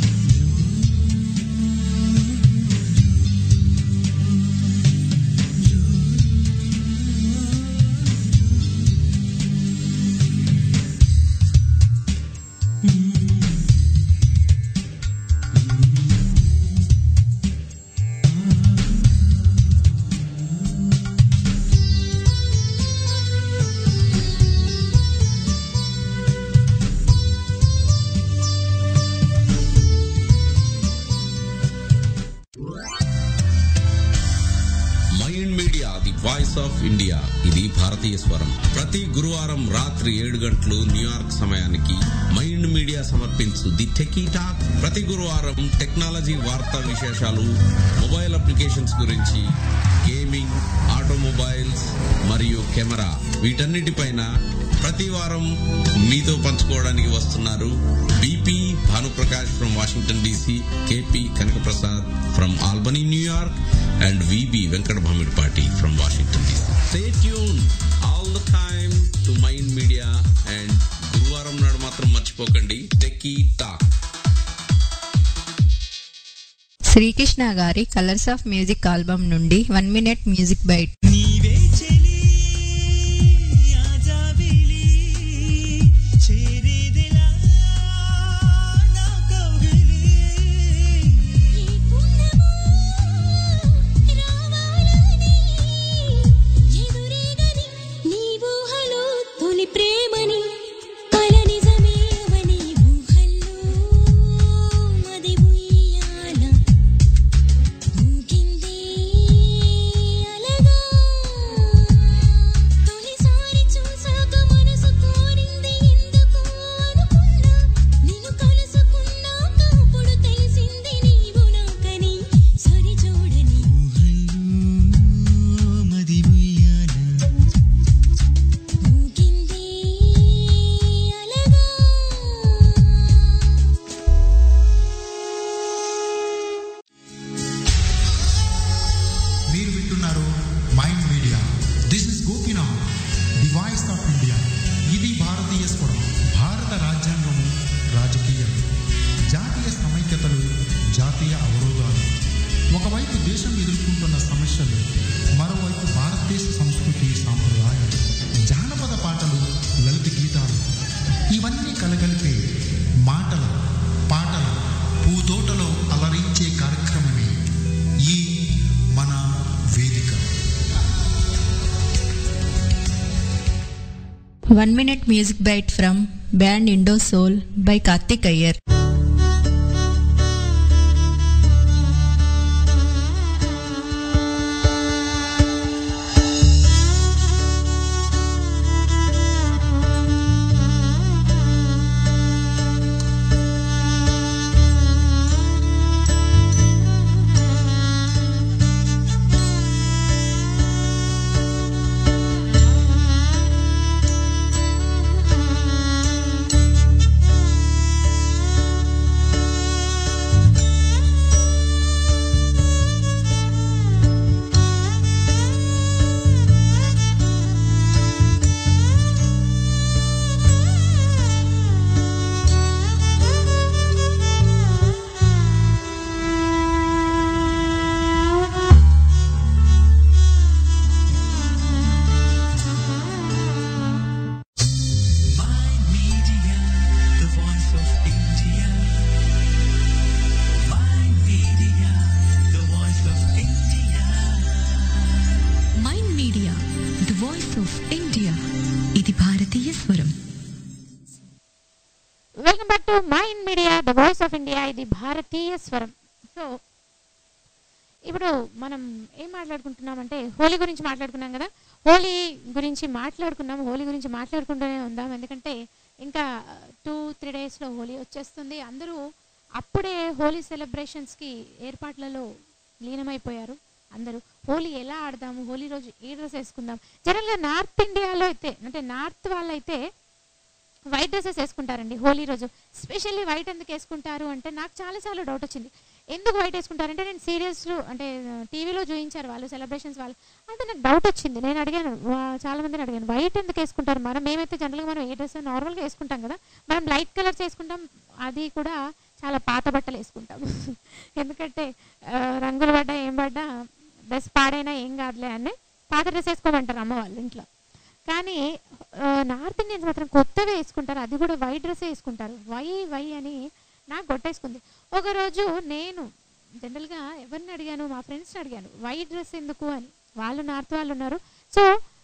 Mind Media the voice of India ఇది భారతీయ స్వరం ప్రతి గురువారం రాత్రి ఏడు గంటలు న్యూయార్క్ సమయానికి మైండ్ మీడియా సమర్పించు ది టెకీ టాక్ ప్రతి గురువారం టెక్నాలజీ వార్తా విశేషాలు మొబైల్ అప్లికేషన్స్ గురించి గేమింగ్ ఆటోమొబైల్స్ మరియు కెమెరా వీటన్నిటిపైన ప్రతి వారం మీతో పంచుకోవడానికి వస్తున్నారు BP Bhanuprakash from Washington DC KP Kanakaprasad from Albany New York and VB Venkata Bhamidipati from Washington DC stay tune all the time to Mind Media and గురువారం నాడు మాత్రం మర్చిపోకండి టెకీ టాక్ శ్రీకృష్ణ గారి కలర్స్ ఆఫ్ మ్యూజిక్ ఆల్బమ్ నుండి వన్ మినిట్ మ్యూజిక్ బైట్ నీవే చెలి ఆజాబిలి చేరేదెలా నా కౌగిలి నీవూహలో తొలి ప్రేమని కల నిజమేవని ఊహల్లో మది ఉయ్యాల ఊగిందే అలగా తొలిసారి చూసాక మనసు కోరింది ఎందుకు అనుకున్నా నిన్ను కలుసుకున్నాక అప్పుడు తెలిసింది నీవు నాకని సరి చూడని మది ఉయ్యాల ఊగిందే అలగా మీరు వింటున్నారు Mind Media this is Gopinath the voice of India ఇది భారతీయ స్వరం భారత రాజ్యాంగము రాజకీయం జాతీయ సమైక్యతలు జాతీయ అవరోధాలు ఒకవైపు దేశం ఎదుర్కొంటున్న సమస్యలు మరోవైపు భారతదేశ సంస్కృతి సాంప్రదాయాలు జానపద పాటలు లలిత గీతాలు ఇవన్నీ కలగలిపే మాటల పాటల పూతోటలో అలరించే కార్యక్రమమే ఈ మన వేదిక one minute music byte from band Indo soul by Karthik Iyer Mind Media, the voice of India. Mind Media, the voice of India. Mind Media the voice of India ఇది భారతీయ స్వరం welcome back to Mind Media the voice of India ఇది భారతీయ స్వరం సో ఇప్పుడు మనం ఏం మాట్లాడుకుంటున్నామంటే హోలీ గురించి మాట్లాడుకున్నాం కదా హోలీ గురించి మాట్లాడుకున్నాం హోలీ గురించి మాట్లాడుకుంటూనే ఉందాం ఎందుకంటే ఇంకా టూ త్రీ డేస్లో హోలీ వచ్చేస్తుంది అందరూ అప్పుడే హోలీ సెలబ్రేషన్స్కి ఏర్పాట్లలో లీనమైపోయారు అందరూ హోలీ ఎలా ఆడదాము హోలీ రోజు ఏ డ్రెస్ వేసుకుందాం జనరల్గా నార్త్ ఇండియాలో అయితే అంటే నార్త్ వాళ్ళైతే వైట్ డ్రెస్సెస్ వేసుకుంటారండి హోలీ రోజు స్పెషల్లీ వైట్ ఎందుకు వేసుకుంటారు అంటే నాకు చాలాసార్లు డౌట్ వచ్చింది ఎందుకు వైట్ వేసుకుంటారంటే నేను సీరియల్స్లో అంటే టీవీలో చూపించారు వాళ్ళు సెలబ్రేషన్స్ వాళ్ళు అంటే నాకు డౌట్ వచ్చింది నేను అడిగాను వా- చాలా మందిని అడిగాను వైట్ ఎందుకు వేసుకుంటారు మనం మేమైతే జనరల్గా మనం ఏ డ్రెస్ నార్మల్గా వేసుకుంటాం కదా మనం లైట్ కలర్స్ వేసుకుంటాం అది కూడా చాలా పాత బట్టలు వేసుకుంటాం ఎందుకంటే ఆ, రంగులు పడ్డా ఏం పడ్డా డ్రెస్ పాడైనా ఏం కాదులే అని పాత డ్రెస్ వేసుకోమంటారు అమ్మ వాళ్ళు ఇంట్లో కానీ ఆ, నార్త్ ఇండియన్స్ మాత్రం కొత్తగా వేసుకుంటారు అది కూడా వైట్ డ్రెస్ వేసుకుంటారు వై వై అని నాకు కొట్టేసుకుంది ఒకరోజు నేను జనరల్గా ఎవరిని అడిగాను మా ఫ్రెండ్స్ని అడిగాను వైట్ డ్రెస్ ఎందుకు అని వాళ్ళు నార్త్ వాళ్ళు ఉన్నారు సో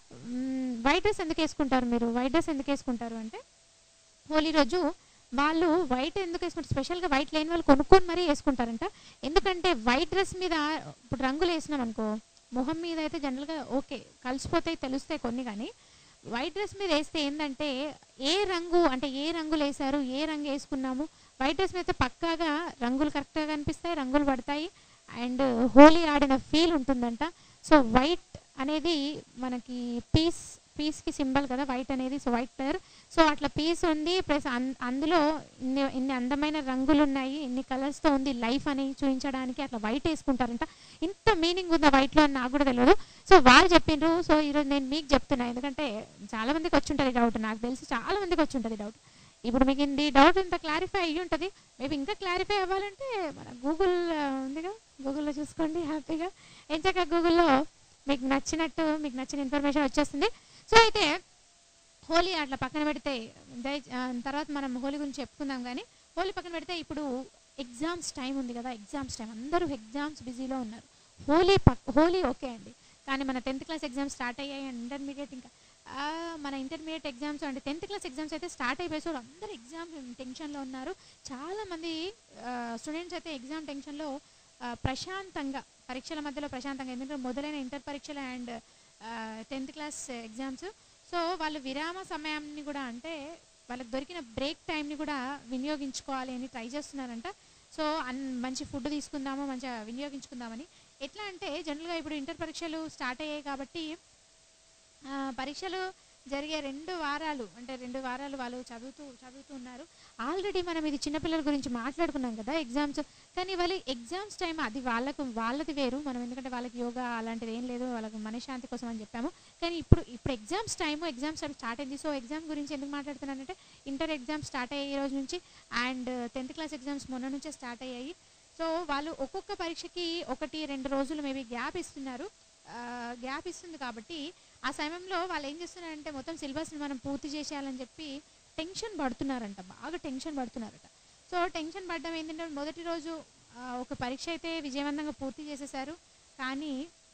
వైట్ డ్రెస్ ఎందుకు వేసుకుంటారు మీరు వైట్ డ్రెస్ ఎందుకు వేసుకుంటారు అంటే హోలీ రోజు వాళ్ళు వైట్ ఎందుకు వేసుకుంటారు స్పెషల్గా వైట్ లేని వాళ్ళు కొనుక్కొని మరీ వేసుకుంటారంట ఎందుకంటే వైట్ డ్రెస్ మీద ఇప్పుడు రంగులు వేసినాం అనుకో మొహం మీద అయితే జనరల్గా ఓకే కలిసిపోతాయి తెలుస్తాయి కొన్ని కానీ వైట్ డ్రెస్ మీద వేస్తే ఏంటంటే ఏ రంగు అంటే ఏ రంగులు వేసారు ఏ రంగు వేసుకున్నాము వైట్ డ్రెస్ మీద అయితే పక్కాగా రంగులు కరెక్ట్గా కనిపిస్తాయి రంగులు పడతాయి అండ్ హోలీ ఆడిన ఫీల్ ఉంటుందంట సో వైట్ అనేది మనకి పీస్ పీస్కి సింబల్ కదా వైట్ అనేది సో వైట్ కలర్ సో అట్లా పీస్ ఉంది ప్లస్ అందులో ఇన్ని ఇన్ని అందమైన రంగులు ఉన్నాయి ఇన్ని కలర్స్తో ఉంది లైఫ్ అని చూపించడానికి అట్లా వైట్ వేసుకుంటారంట ఇంత మీనింగ్ ఉందా వైట్లో అని నాకు కూడా తెలియదు సో వాళ్ళు చెప్పిండ్రు సో ఈరోజు నేను మీకు చెప్తున్నా ఎందుకంటే చాలా మందికి వచ్చి ఉంటుంది డౌట్ నాకు తెలిసి చాలా మందికి వచ్చి ఉంటుంది డౌట్ ఇప్పుడు మీకు ఇది డౌట్ ఇంత క్లారిఫై అయ్యి ఉంటుంది మేబీ ఇంకా క్లారిఫై అవ్వాలంటే మన గూగుల్ ఉందిగా గూగుల్లో చూసుకోండి హ్యాపీగా ఎంచాక గూగుల్లో మీకు నచ్చినట్టు మీకు నచ్చిన ఇన్ఫర్మేషన్ వచ్చేస్తుంది సో అయితే హోలీ అట్లా పక్కన పెడితే దయ ఆ, తర్వాత మనం హోలీ గురించి చెప్పుకుందాం కానీ హోలీ పక్కన పెడితే ఇప్పుడు ఎగ్జామ్స్ టైం ఉంది కదా ఎగ్జామ్స్ టైం అందరూ ఎగ్జామ్స్ బిజీలో ఉన్నారు హోలీ పక్ హోలీ ఓకే అండి కానీ మన టెన్త్ క్లాస్ ఎగ్జామ్స్ స్టార్ట్ అయ్యాయి ఇంటర్మీడియట్ ఇంకా ఆ, మన ఇంటర్మీడియట్ ఎగ్జామ్స్ అంటే టెన్త్ క్లాస్ ఎగ్జామ్స్ అయితే స్టార్ట్ అయిపోయి సో అందరూ ఎగ్జామ్ టెన్షన్లో ఉన్నారు చాలామంది స్టూడెంట్స్ అయితే ఎగ్జామ్ టెన్షన్లో ఆ, ప్రశాంతంగా పరీక్షల మధ్యలో ప్రశాంతంగా ఎందుకంటే మొదలైన ఇంటర్ పరీక్షలు and tenth class exams so వాళ్ళు విరామ సమయాన్ని కూడా అంటే వాళ్ళకి దొరికిన బ్రేక్ టైంని కూడా వినియోగించుకోవాలి అని ట్రై చేస్తున్నారంట సో అన్ మంచి ఫుడ్ తీసుకుందాము మంచిగా వినియోగించుకుందామని ఎట్లా అంటే జనరల్గా ఇప్పుడు ఇంటర్ పరీక్షలు స్టార్ట్ అయ్యాయి కాబట్టి ఆ, పరీక్షలు జరిగే రెండు వారాలు అంటే రెండు వారాలు వాళ్ళు చదువుతూ చదువుతూ ఉన్నారు ఆల్రెడీ మనం ఇది చిన్నపిల్లల గురించి మాట్లాడుకున్నాం కదా ఎగ్జామ్స్ కానీ వాళ్ళు ఎగ్జామ్స్ టైం అది వాళ్ళకు వాళ్ళది వేరు మనం ఎందుకంటే వాళ్ళకి యోగా అలాంటిది ఏం లేదు వాళ్ళకి మనశ్శాంతి కోసం అని చెప్పాము కానీ ఇప్పుడు ఇప్పుడు exams time exams time start అయింది సో ఎగ్జామ్ గురించి ఎందుకు మాట్లాడుతున్నానంటే ఇంటర్ ఎగ్జామ్స్ స్టార్ట్ అయ్యాయి ఈ రోజు నుంచి అండ్ టెన్త్ క్లాస్ ఎగ్జామ్స్ మొన్న నుంచే స్టార్ట్ అయ్యాయి సో వాళ్ళు ఒక్కొక్క పరీక్షకి ఒకటి రెండు రోజులు మేబీ గ్యాప్ ఇస్తున్నారు గ్యాప్ ఇస్తుంది కాబట్టి ఆ సమయంలో వాళ్ళు ఏం చేస్తున్నారంటే మొత్తం సిలబస్ని మనం పూర్తి చేసేయాలని చెప్పి టెన్షన్ పడుతున్నారంట బాగా టెన్షన్ పడుతున్నారట సో టెన్షన్ పడడం ఏంటంటే మొదటి రోజు ఆ, ఒక పరీక్ష అయితే విజయవంతంగా పూర్తి చేసేసారు కానీ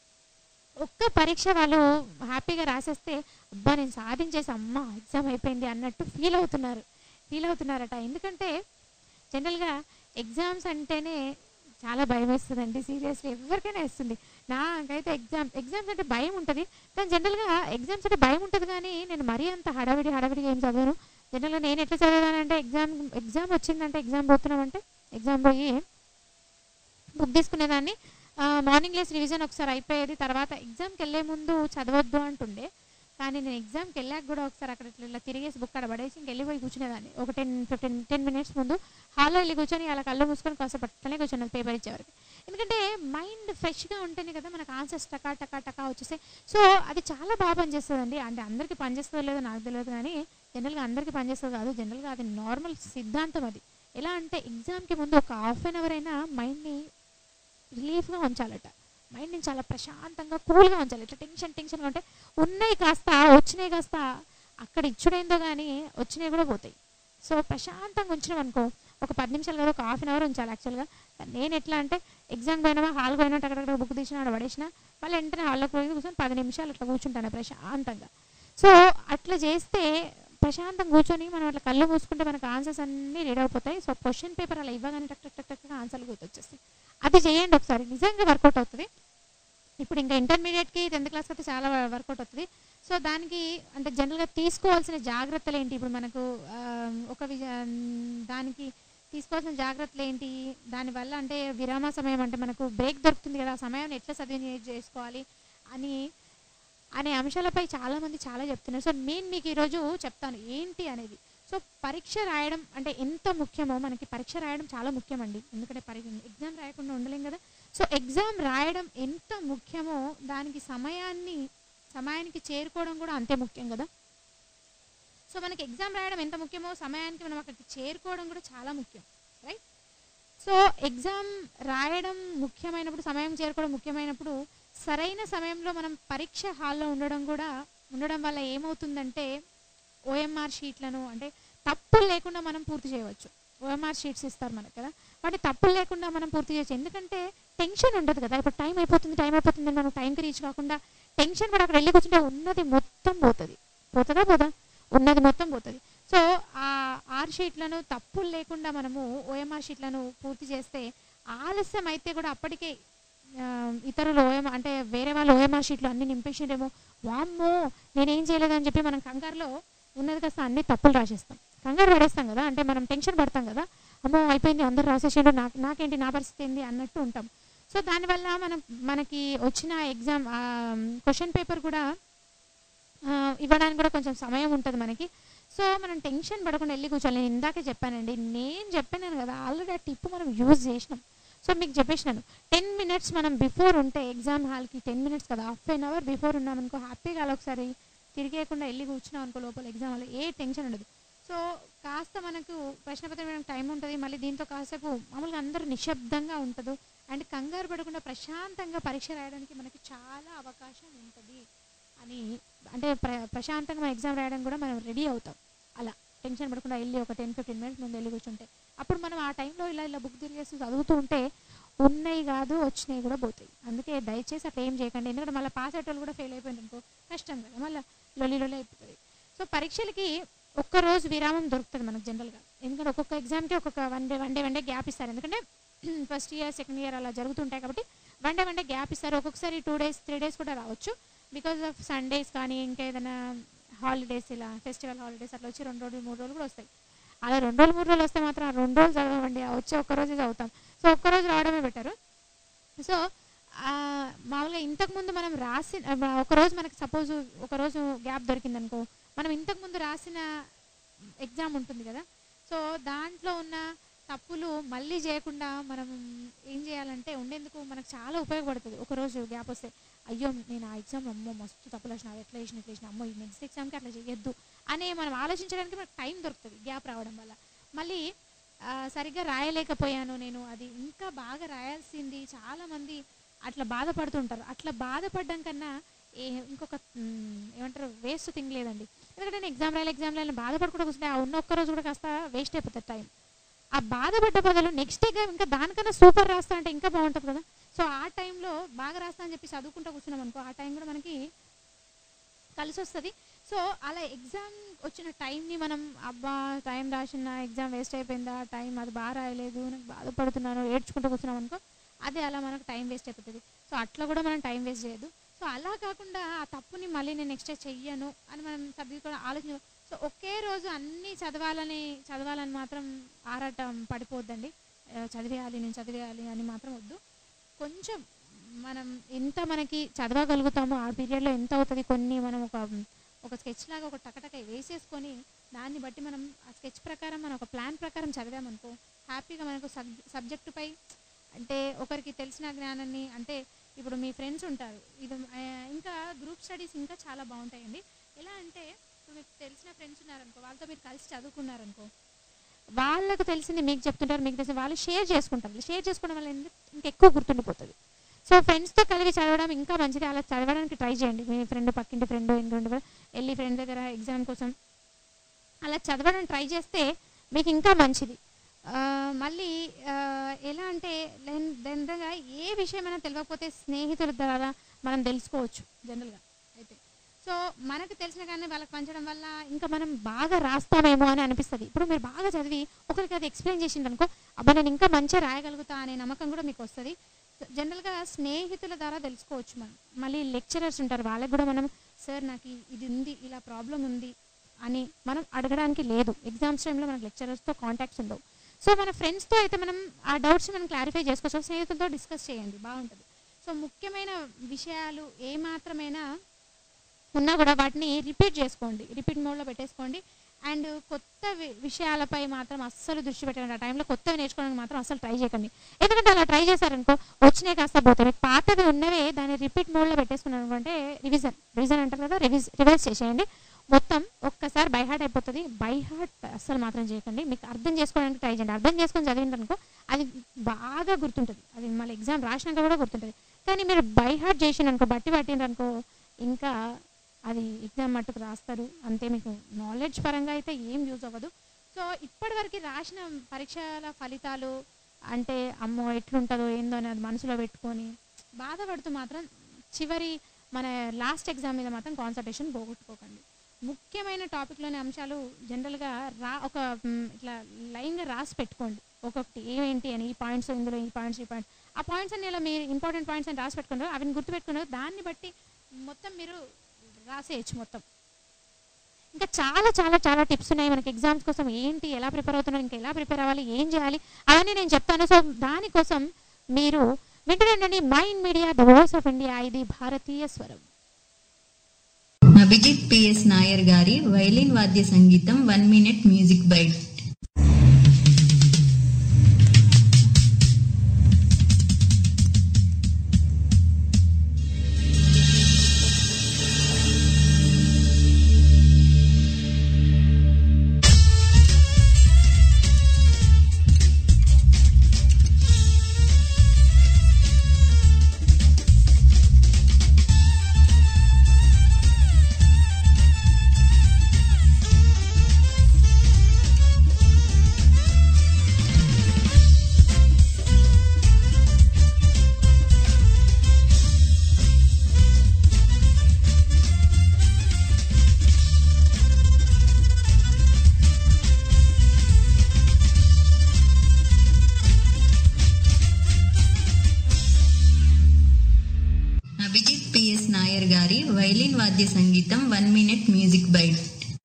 ఒక్క పరీక్ష వాళ్ళు హ్యాపీగా రాసేస్తే అబ్బా నేను సాధించేసి అమ్మ ఎగ్జామ్ అయిపోయింది అన్నట్టు ఫీల్ అవుతున్నారు ఫీల్ అవుతున్నారట ఎందుకంటే జనరల్గా ఎగ్జామ్స్ అంటేనే చాలా భయం వేస్తుందండి సీరియస్లీ ఎవరికైనా వేస్తుంది నాకైతే ఎగ్జామ్ ఎగ్జామ్స్ అంటే భయం ఉంటుంది కానీ జనరల్గా ఎగ్జామ్స్ అంటే భయం ఉంటుంది కానీ నేను మరీ అంత హడావిడి హడావిడిగా ఏం చదవను జనరల్గా నేను ఎట్లా చదివానంటే ఎగ్జామ్ ఎగ్జామ్ వచ్చిందంటే ఎగ్జామ్ పోతున్నామంటే ఎగ్జామ్ పోయి బుక్ తీసుకునేదాన్ని మార్నింగ్ లేసి రివిజన్ ఒకసారి అయిపోయేది తర్వాత ఎగ్జామ్కి వెళ్ళే ముందు చదవద్దు అంటుండే కానీ నేను ఎగ్జామ్కి వెళ్ళాక కూడా ఒకసారి అక్కడ ఇట్లా ఇట్లా తిరిగేసి బుక్ అక్కడ పడేసి ఇంక వెళ్ళిపోయి కూర్చునేదాన్ని ఒక టెన్ ఫిఫ్టీన్ టెన్ మినిట్స్ ముందు హాల్లో వెళ్ళి కూర్చొని అలా కళ్ళు మూసుకొని కాస్త పట్టనే కూర్చున్నది పేపర్ ఇచ్చేవారికి ఎందుకంటే మైండ్ ఫ్రెష్గా ఉంటేనే కదా మనకు ఆన్సర్స్ టకా టకా టకా వచ్చేసాయి సో అది చాలా బాగా పనిచేస్తుందండి అంటే అందరికీ పనిచేస్తుందో లేదో నాకు తెలియదు కానీ జనరల్గా అందరికీ పనిచేస్తుంది కాదు జనరల్గా అది నార్మల్ సిద్ధాంతం అది ఎలా అంటే ఎగ్జామ్కి ముందు ఒక హాఫ్ అన్ అవర్ అయినా మైండ్ని రిలీఫ్గా ఉంచాలట మైండ్ని చాలా ప్రశాంతంగా కూల్గా ఉంచాలి ఇట్లా టెన్షన్ టెన్షన్గా ఉంటే ఉన్నాయి కాస్త వచ్చినాయి కాస్త అక్కడ ఇచ్చుడైందో కానీ వచ్చినాయి కూడా పోతాయి సో ప్రశాంతంగా ఉంచినాం అనుకో ఒక పది నిమిషాలు కదా ఒక హాఫ్ అన్ అవర్ ఉంచాలి యాక్చువల్గా నేను ఎట్లా అంటే ఎగ్జామ్ పోయినామా హాల్ పోయినా అక్కడ బుక్ తీసిన ఆడ పడేసిన మళ్ళీ వెంటనే హాల్లోకి పోయి కూర్చొని పది నిమిషాలు అట్లా కూర్చుంటాను ప్రశాంతంగా సో అట్లా చేస్తే ప్రశాంతంగా కూర్చొని మనం అట్లా కళ్ళు మూసుకుంటే మనకు ఆన్సర్స్ అన్నీ రెడీ అయిపోతాయి సో క్వశ్చన్ పేపర్ అలా ఇవ్వగానే టక్ టక్ టక్ టక్ ఆన్సర్లు గుర్తొచ్చేస్తాయి అది చేయండి ఒకసారి నిజంగా వర్కౌట్ అవుతుంది ఇప్పుడు ఇంకా ఇంటర్మీడియట్కి టెన్త్ క్లాస్కి అయితే చాలా వర్కౌట్ అవుతుంది సో దానికి అంటే జనరల్గా తీసుకోవాల్సిన జాగ్రత్తలు ఏంటి ఇప్పుడు మనకు ఆ, ఒక విజ దానికి తీసుకోవాల్సిన జాగ్రత్తలు ఏంటి దానివల్ల అంటే విరామ సమయం అంటే మనకు బ్రేక్ దొరుకుతుంది కదా ఆ సమయాన్ని ఎట్లా సద్వినియోగం చేసుకోవాలి అని అనే అంశాలపై చాలామంది చాలా చెప్తున్నారు సో నేను మీకు ఈరోజు చెప్తాను ఏంటి అనేది సో పరీక్ష రాయడం అంటే ఎంత ముఖ్యమో మనకి పరీక్ష రాయడం చాలా ముఖ్యమండి ఎందుకంటే పరి ఎగ్జామ్ రాయకుండా ఉండలేం కదా సో ఎగ్జామ్ రాయడం ఎంత ముఖ్యమో దానికి సమయాన్ని సమయానికి చేరుకోవడం కూడా అంతే ముఖ్యం కదా సో మనకి ఎగ్జామ్ రాయడం ఎంత ముఖ్యమో సమయానికి మనం అక్కడికి చేరుకోవడం కూడా చాలా ముఖ్యం రైట్ సో ఎగ్జామ్ రాయడం ముఖ్యమైనప్పుడు సమయం చేరుకోవడం ముఖ్యమైనప్పుడు సరైన సమయంలో మనం పరీక్ష హాల్లో ఉండడం కూడా ఉండడం వల్ల ఏమవుతుందంటే ఓఎంఆర్ షీట్లను అంటే తప్పులు లేకుండా మనం పూర్తి చేయవచ్చు ఓఎంఆర్ షీట్స్ ఇస్తారు మనకు కదా వాటి తప్పులు లేకుండా మనం పూర్తి చేయొచ్చు ఎందుకంటే టెన్షన్ ఉండదు కదా ఇప్పుడు టైం అయిపోతుంది టైం అయిపోతుంది అని మనం టైంకి రీచ్ కాకుండా టెన్షన్ కూడా అక్కడ వెళ్ళి కూర్చుంటే ఉన్నది మొత్తం పోతుంది పోతుందా పోదా ఉన్నది మొత్తం పోతుంది సో ఆ ఆర్ షీట్లను తప్పులు లేకుండా మనము ఓఎంఆర్ షీట్లను పూర్తి చేస్తే ఆలస్యం అయితే కూడా అప్పటికే ఆ, ఇతరులు ఓఎం అంటే వేరే వాళ్ళు ఓఎంఆర్ షీట్లు అన్ని నింపేసిండేమో వామ్మో నేనేం చేయలేదని చెప్పి మనం కంగారులో ఉన్నది కాస్త అన్ని తప్పులు రాసేస్తాం కంగారు పడేస్తాం కదా అంటే మనం టెన్షన్ పడతాం కదా అమ్మో అయిపోయింది అందరు రాసేసిండు నాకు నాకేంటి నా పరిస్థితి ఏంది అన్నట్టు ఉంటాం సో దానివల్ల మనం మనకి వచ్చిన ఎగ్జామ్ క్వశ్చన్ పేపర్ కూడా ఆ, ఇవ్వడానికి కూడా కొంచెం సమయం ఉంటుంది మనకి సో మనం టెన్షన్ పడకుండా వెళ్ళి కూర్చోవాలి నేను ఇందాకే చెప్పానండి నేను చెప్పాను కదా ఆల్రెడీ ఆ టిప్ మనం యూజ్ చేసినాం సో మీకు చెప్పేసినాను టెన్ మినిట్స్ మనం బిఫోర్ ఉంటే ఎగ్జామ్ హాల్కి టెన్ మినిట్స్ కదా హాఫ్ అన్ అవర్ బిఫోర్ ఉన్నామనుకో హ్యాపీగా అలా ఒకసారి తిరిగేయకుండా వెళ్ళి కూర్చున్నాం అనుకో లోపల ఎగ్జామ్ హాల్ ఏ టెన్షన్ ఉండదు సో కాస్త మనకు ప్రశ్నపత్రం వేయడానికి టైం ఉంటుంది మళ్ళీ దీంతో కాసేపు మామూలుగా అందరూ నిశ్శబ్దంగా ఉంటుందో అండ్ కంగారు పడకుండా ప్రశాంతంగా పరీక్ష రాయడానికి మనకి చాలా అవకాశం ఉంటుంది అని అంటే ప్ర ప్రశాంతంగా మన ఎగ్జామ్ రాయడానికి కూడా మనం రెడీ అవుతాం అలా టెన్షన్ పడకుండా వెళ్ళి ఒక టెన్ ఫిఫ్టీన్ మినిట్స్ ముందు వెళ్ళి కూర్చుంటే అప్పుడు మనం ఆ టైంలో ఇలా ఇలా బుక్ తిరిగేసి చదువుతూ ఉంటే ఉన్నాయి కాదు వచ్చినాయి కూడా పోతాయి అందుకే దయచేసి అట్లా ఏం చేయకండి ఎందుకంటే మళ్ళీ పాస్ అయ్యేటోళ్ళు కూడా ఫెయిల్ అయిపోయింది అనుకో కష్టం కదా మళ్ళీ లొల్లి లొల్లి అయిపోతుంది సో పరీక్షలకి ఒక్క రోజు విరామం దొరుకుతుంది మనకు జనరల్గా ఎందుకంటే ఒక్కొక్క ఎగ్జామ్కి ఒక్కొక్క one day one day one day gap ఇస్తారు ఎందుకంటే ఫస్ట్ ఇయర్ సెకండ్ ఇయర్ అలా జరుగుతుంటాయి కాబట్టి one day one day gap ఇస్తారు ఒక్కొక్కసారి టూ డేస్ త్రీ డేస్ కూడా రావచ్చు బికాజ్ ఆఫ్ సండేస్ కానీ ఇంకా ఏదైనా హాలిడేస్ ఇలా ఫెస్టివల్ హాలిడేస్ అట్లా వచ్చి రెండు రోజులు మూడు రోజులు కూడా వస్తాయి అలా రెండు రోజులు మూడు రోజులు వస్తే మాత్రం ఆ రెండు రోజులు చదవండి ఆ వచ్చే ఒక్క రోజే చదువుతాం సో ఒక్క రోజు రావడమే బెటరు సో ఆ, మామూలుగా ఇంతకుముందు మనం రాసిన ఒక రోజు మనకి సపోజ్ ఒక రోజు గ్యాప్ దొరికింది అనుకో మనం ఇంతకుముందు రాసిన ఎగ్జామ్ ఉంటుంది కదా సో దాంట్లో ఉన్న తప్పులు మళ్ళీ చేయకుండా మనం ఏం చేయాలంటే ఉండేందుకు మనకు చాలా ఉపయోగపడుతుంది ఒక రోజు గ్యాప్ వస్తే అయ్యో నేను ఆ ఎగ్జామ్ అమ్మో మస్తు తప్పులు వచ్చిన ఎట్లా చేసిన ఎట్లా చేసిన అమ్మో ఈ నెక్స్ట్ ఎగ్జామ్కి అట్లా చేయొద్దు అని మనం ఆలోచించడానికి మనకు టైం దొరుకుతుంది గ్యాప్ రావడం వల్ల మళ్ళీ ఆ, సరిగ్గా రాయలేకపోయాను నేను అది ఇంకా బాగా రాయాల్సింది చాలామంది అట్లా బాధపడుతుంటారు అట్లా బాధపడడం కన్నా ఏ ఇంకొక మ్, ఏమంటారు వేస్ట్ థింగ్ లేదండి ఎందుకంటే నేను ఎగ్జామ్ రాయాలి ఎగ్జామ్ రాయాలి బాధపడకుండా కూర్చుంటే ఆ ఉన్న ఒక్క రోజు కూడా కాస్త వేస్ట్ అయిపోతుంది టైం ఆ బాధపడ్డ బదులు నెక్స్ట్ డే ఇంకా దానికన్నా సూపర్ రాస్తా అంటే ఇంకా బాగుంటుంది కదా సో ఆ టైంలో బాగా రాస్తా అని చెప్పి చదువుకుంటూ కూర్చున్నాం అనుకో ఆ టైం కూడా మనకి కలిసి వస్తుంది సో అలా ఎగ్జామ్ వచ్చిన టైంని మనం అబ్బా టైం రాసిన ఎగ్జామ్ వేస్ట్ అయిపోయిందా టైం అది బాగా రాయలేదు నాకు బాధపడుతున్నాను ఏడ్చుకుంటూ కూర్చున్నాం అనుకో అది అలా మనకు టైం వేస్ట్ అయిపోతుంది సో అట్లా కూడా మనం టైం వేస్ట్ చేయదు సో అలా కాకుండా ఆ తప్పుని మళ్ళీ నేను నెక్స్ట్ డే చెయ్యను అని మనం సబ్జెక్ట్ కూడా ఆలోచన సో ఒకే రోజు అన్నీ చదవాలని చదవాలని మాత్రం ఆరాటం పడిపోద్దండి ఆ, చదివేయాలి నేను చదివేయాలి అని మాత్రం వద్దు కొంచెం మనం ఎంత మనకి చదవగలుగుతామో ఆ పీరియడ్లో ఎంత అవుతుంది కొన్ని మనం ఒక ఒక స్కెచ్ లాగా ఒక టకటక వేసేసుకొని దాన్ని బట్టి మనం ఆ స్కెచ్ ప్రకారం మనం ఒక ప్లాన్ ప్రకారం చదివామనుకో హ్యాపీగా మనకు సబ్ సబ్జెక్టుపై అంటే ఒకరికి తెలిసిన జ్ఞానాన్ని అంటే ఇప్పుడు మీ ఫ్రెండ్స్ ఉంటారు ఇది ఆ, ఇంకా గ్రూప్ స్టడీస్ ఇంకా చాలా బాగుంటాయండి ఎలా అంటే ఇప్పుడు మీకు తెలిసిన ఫ్రెండ్స్ ఉన్నారనుకో వాళ్ళతో మీరు కలిసి చదువుకున్నారనుకో వాళ్ళకు తెలిసింది మీకు చెప్తుంటారు మీకు తెలిసింది వాళ్ళు షేర్ చేసుకుంటారు షేర్ చేసుకోవడం వల్ల ఏంది ఇంకా ఎక్కువ గుర్తుండిపోతుంది సో ఫ్రెండ్స్తో కలిగి చదవడం ఇంకా మంచిది అలా చదవడానికి ట్రై చేయండి మీ ఫ్రెండ్ పక్కింటి ఫ్రెండ్ ఇంకొంటి friend వెళ్ళి ఫ్రెండ్ దగ్గర ఎగ్జామ్ కోసం అలా చదవడానికి ట్రై చేస్తే మీకు ఇంకా మంచిది ఆ, మళ్ళీ ఆ, ఎలా అంటే జనరల్గా ఏ విషయమైనా తెలియకపోతే స్నేహితుల ద్వారా మనం తెలుసుకోవచ్చు జనరల్గా అయితే సో మనకు తెలిసిన కానీ వాళ్ళకి పంచడం వల్ల ఇంకా మనం బాగా రాస్తామేమో అని అనిపిస్తుంది ఇప్పుడు మీరు బాగా చదివి ఒకరికి అది ఎక్స్ప్లెయిన్ చేసింది అనుకో అబ్బా నేను ఇంకా మంచిగా రాయగలుగుతా అనే నమ్మకం కూడా మీకు వస్తుంది జనరల్గా స్నేహితుల ద్వారా తెలుసుకోవచ్చు మనం మళ్ళీ లెక్చరర్స్ ఉంటారు వాళ్ళకి కూడా మనం సార్ నాకు ఈ- ఇది ఉంది ఇలా ప్రాబ్లం ఉంది అని మనం అడగడానికి లేదు ఎగ్జామ్స్ టైంలో మనకు లెక్చరర్స్తో కాంటాక్ట్స్ ఉండవు సో మన ఫ్రెండ్స్తో అయితే మనం ఆ డౌట్స్ మనం క్లారిఫై చేసుకోవచ్చు స్నేహితులతో డిస్కస్ చేయండి బాగుంటుంది సో ముఖ్యమైన విషయాలు ఏ మాత్రమైనా ఉన్నా కూడా వాటిని రిపీట్ చేసుకోండి రిపీట్ మోడ్లో పెట్టేసుకోండి అండ్ కొత్త వి- విషయాలపై మాత్రం అస్సలు దృష్టి పెట్టండి ఆ టైంలో కొత్తవి నేర్చుకోవడానికి మాత్రం అస్సలు ట్రై చేయకండి ఎందుకంటే అలా ట్రై చేశారనుకో వచ్చినాయి కాస్త పోతాయి మీకు పాతవి ఉన్నవే దాన్ని రిపీట్ మోడ్లో పెట్టేసుకున్నాను అనుకుంటే రివిజన్ రివిజన్ అంటారు కదా రివిజ్ రివైజ్ చేసేయండి మొత్తం ఒక్కసారి బై హార్ట్ అయిపోతుంది బై హార్ట్ అస్సలు మాత్రం చేయకండి మీకు అర్థం చేసుకోవడానికి ట్రై చేయండి అర్థం చేసుకొని చదివిందనుకో అది బాగా గుర్తుంటుంది అది మళ్ళీ ఎగ్జామ్ రాసినాక కూడా గుర్తుంటుంది కానీ మీరు బై హార్ట్ చేసిందనుకో బట్టి పట్టిండ్రనుకో ఇంకా అది ఎగ్జామ్ మట్టుకు రాస్తారు అంతే మీకు నాలెడ్జ్ పరంగా అయితే ఏం యూజ్ అవ్వదు సో ఇప్పటివరకు రాసిన పరీక్షల ఫలితాలు అంటే అమ్మో ఎట్లుంటుందో ఏందో అని అది మనసులో పెట్టుకొని బాధపడుతూ మాత్రం చివరి మన లాస్ట్ ఎగ్జామ్ మీద మాత్రం కాన్సన్ట్రేషన్ పోగొట్టుకోకండి ముఖ్యమైన టాపిక్లోని అంశాలు జనరల్గా రా ఒక మ్, ఇట్లా లైన్గా రాసి పెట్టుకోండి ఒక్కొక్కటి ఏమేంటి అని ఈ పాయింట్స్ ఇందులో ఈ పాయింట్స్ ఈ పాయింట్స్ ఆ పాయింట్స్ అన్ని ఇలా మీరు ఇంపార్టెంట్ పాయింట్స్ అని రాసి పెట్టుకున్నారు అవి గుర్తుపెట్టుకున్నారు దాన్ని బట్టి మొత్తం మీరు రాసేయచ్చు మొత్తం ఇంకా చాలా చాలా చాలా టిప్స్ ఉన్నాయి మనకి ఎగ్జామ్స్ కోసం ఏంటి ఎలా ప్రిపేర్ అవుతున్నారు ఇంకా ఎలా ప్రిపేర్ అవ్వాలి ఏం చేయాలి అవన్నీ నేను చెప్తాను సో దానికోసం మీరు వింటున్నాండి Mind Media the voice of India ఇది భారతీయ స్వరం అభిజిత్ పిఎస్ నాయర్ గారి వైలిన్ వాద్య సంగీతం వన్ మినిట్ మ్యూజిక్ బైట్ ఆ అభిజిత్ పిఎస్ నాయర్ గారి వైలిన్ వాద్య సంగీతం one minute music byte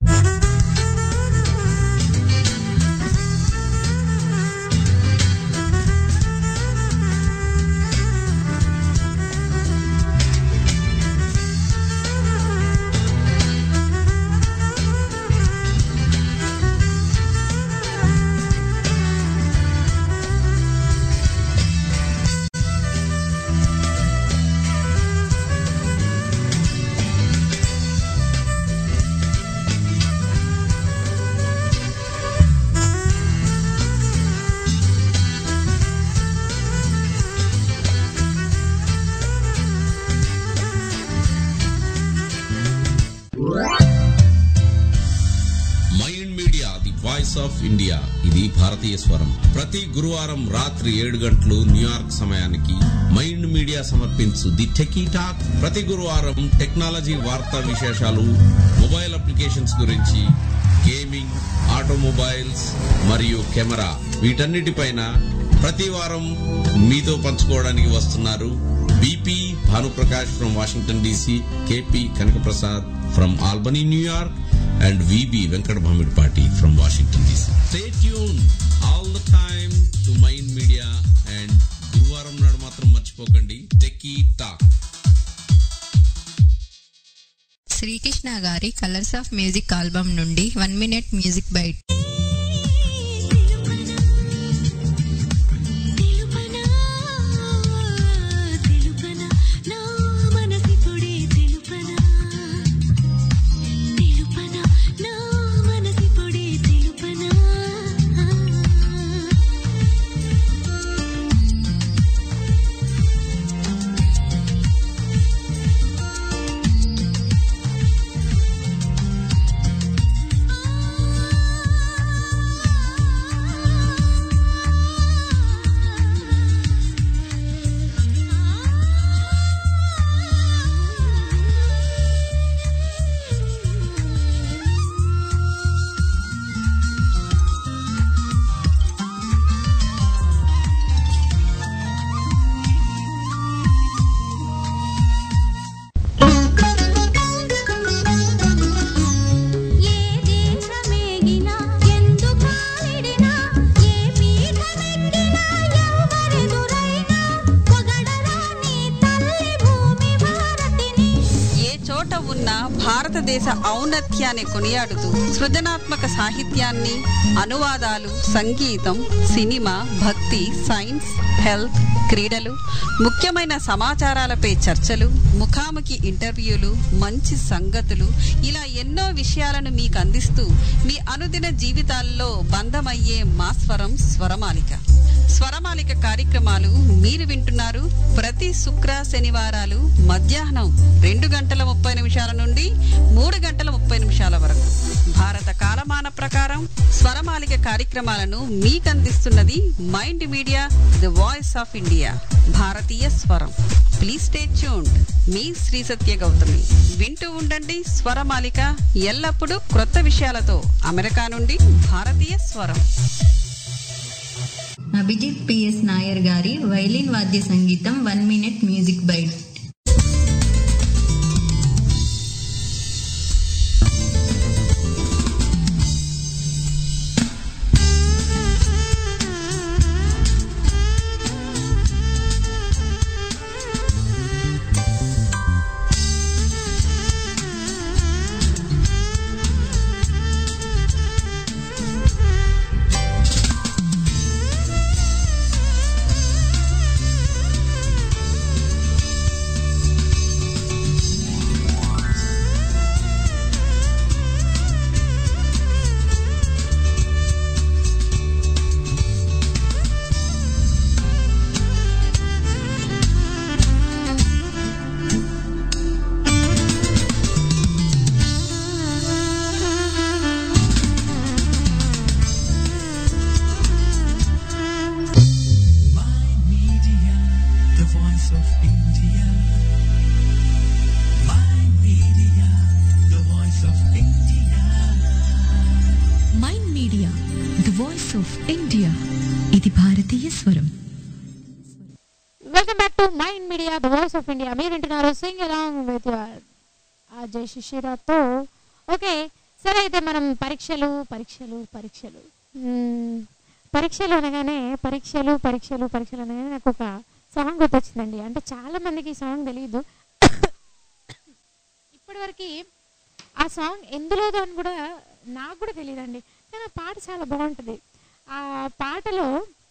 Mind Media the voice of India ఇది భారతీయ స్వరం ప్రతి గురువారం రాత్రి ఏడు గంటలు న్యూయార్క్ సమయానికి మైండ్ మీడియా సమర్పించు ది టెకీ టాక్ ప్రతి గురువారం టెక్నాలజీ వార్తా విశేషాలు మొబైల్ అప్లికేషన్స్ గురించి గేమింగ్ ఆటోమొబైల్స్ మరియు కెమెరా వీటన్నిటిపైన ప్రతి వారం మీతో పంచుకోవడానికి వస్తున్నారు BP Bhanuprakash from Washington DC KP Kanakaprasad from Albany New York and VB Venkat Bhamidpati from Washington DC. Stay tuned all the time to Mind Media and గురువారం నాడు మాత్రం మర్చిపోకండి టెక్కీ టాక్ శ్రీకృష్ణ గారి కలర్స్ ఆఫ్ మ్యూజిక్ ఆల్బమ్ నుండి వన్ మినిట్ మ్యూజిక్ బైట్ తెలుపనా నా మనసిపుడే తెలుపనా తెలుపనా నా మనసిపుడే తెలుపనా ఏ దేశమేగినా ఎందు కాలిడినా ఏ పీఠమెక్కినా ఎవరెదురైనా పొగడరా నీ తల్లి భూమి భారతిని ఏ చోట ఉన్న భారతదేశ ఔన్నత్యాన్ని కొనియాడుతూ సృజనాత్మక సాహిత్యాన్ని అనువాదాలు సంగీతం సినిమా భక్తి సైన్స్ హెల్త్ క్రీడలు ముఖ్యమైన సమాచారాలపై చర్చలు ముఖాముఖి ఇంటర్వ్యూలు మంచి సంగతులు ఇలా ఎన్నో విషయాలను మీకు అందిస్తూ మీ అనుదిన జీవితాల్లో బంధమయ్యే మా స్వరం స్వరమాలిక స్వరమాలిక కార్యక్రమాలు మీరు వింటున్నారు ప్రతి శుక్ర శనివారాలు మధ్యాహ్నం రెండు గంటల ముప్పై నిమిషాల నుండి మూడు గంటల ముప్పై నిమిషాల వరకు భారత కాలమాన ప్రకారం స్వరమాలిక కార్యక్రమాలను మీకు అందిస్తున్నది Mind Media the voice of India భారతీయ స్వరం ప్లీజ్ స్టే ట్యూన్డ్ మీ శ్రీ సత్య గౌతమి వింటూ ఉండండి స్వరమాలిక ఎల్లప్పుడూ క్రొత్త విషయాలతో అమెరికా నుండి భారతీయ స్వరం అభిజిత్ పిఎస్ నాయర్ గారి వైలిన్ వాద్య సంగీతం one minute music byte Media, the voice of India. My media, the voice of India. Mind Media the voice of India ఇది భారతీయ స్వరం welcome back to Mind Mind Media the voice of India మీరు వింటున్నారు సింగ్ అలాంగ్ విత్ అజయ్ శిశిరాతో ఓకే సరే అయితే మనం పరీక్షలు పరీక్షలు పరీక్షలు మ్మ్, పరీక్షలు అనగానే పరీక్షలు పరీక్షలు పరీక్షలు అనగానే నాకు ఒక సాంగ్ గుర్తొచ్చిందండి అంటే చాలా మందికి ఈ సాంగ్ తెలియదు ఇప్పటివరకు ఆ సాంగ్ ఎందులోదో అని కూడా నాకు కూడా తెలియదండి కానీ ఆ పాట చాలా బాగుంటుంది ఆ పాటలో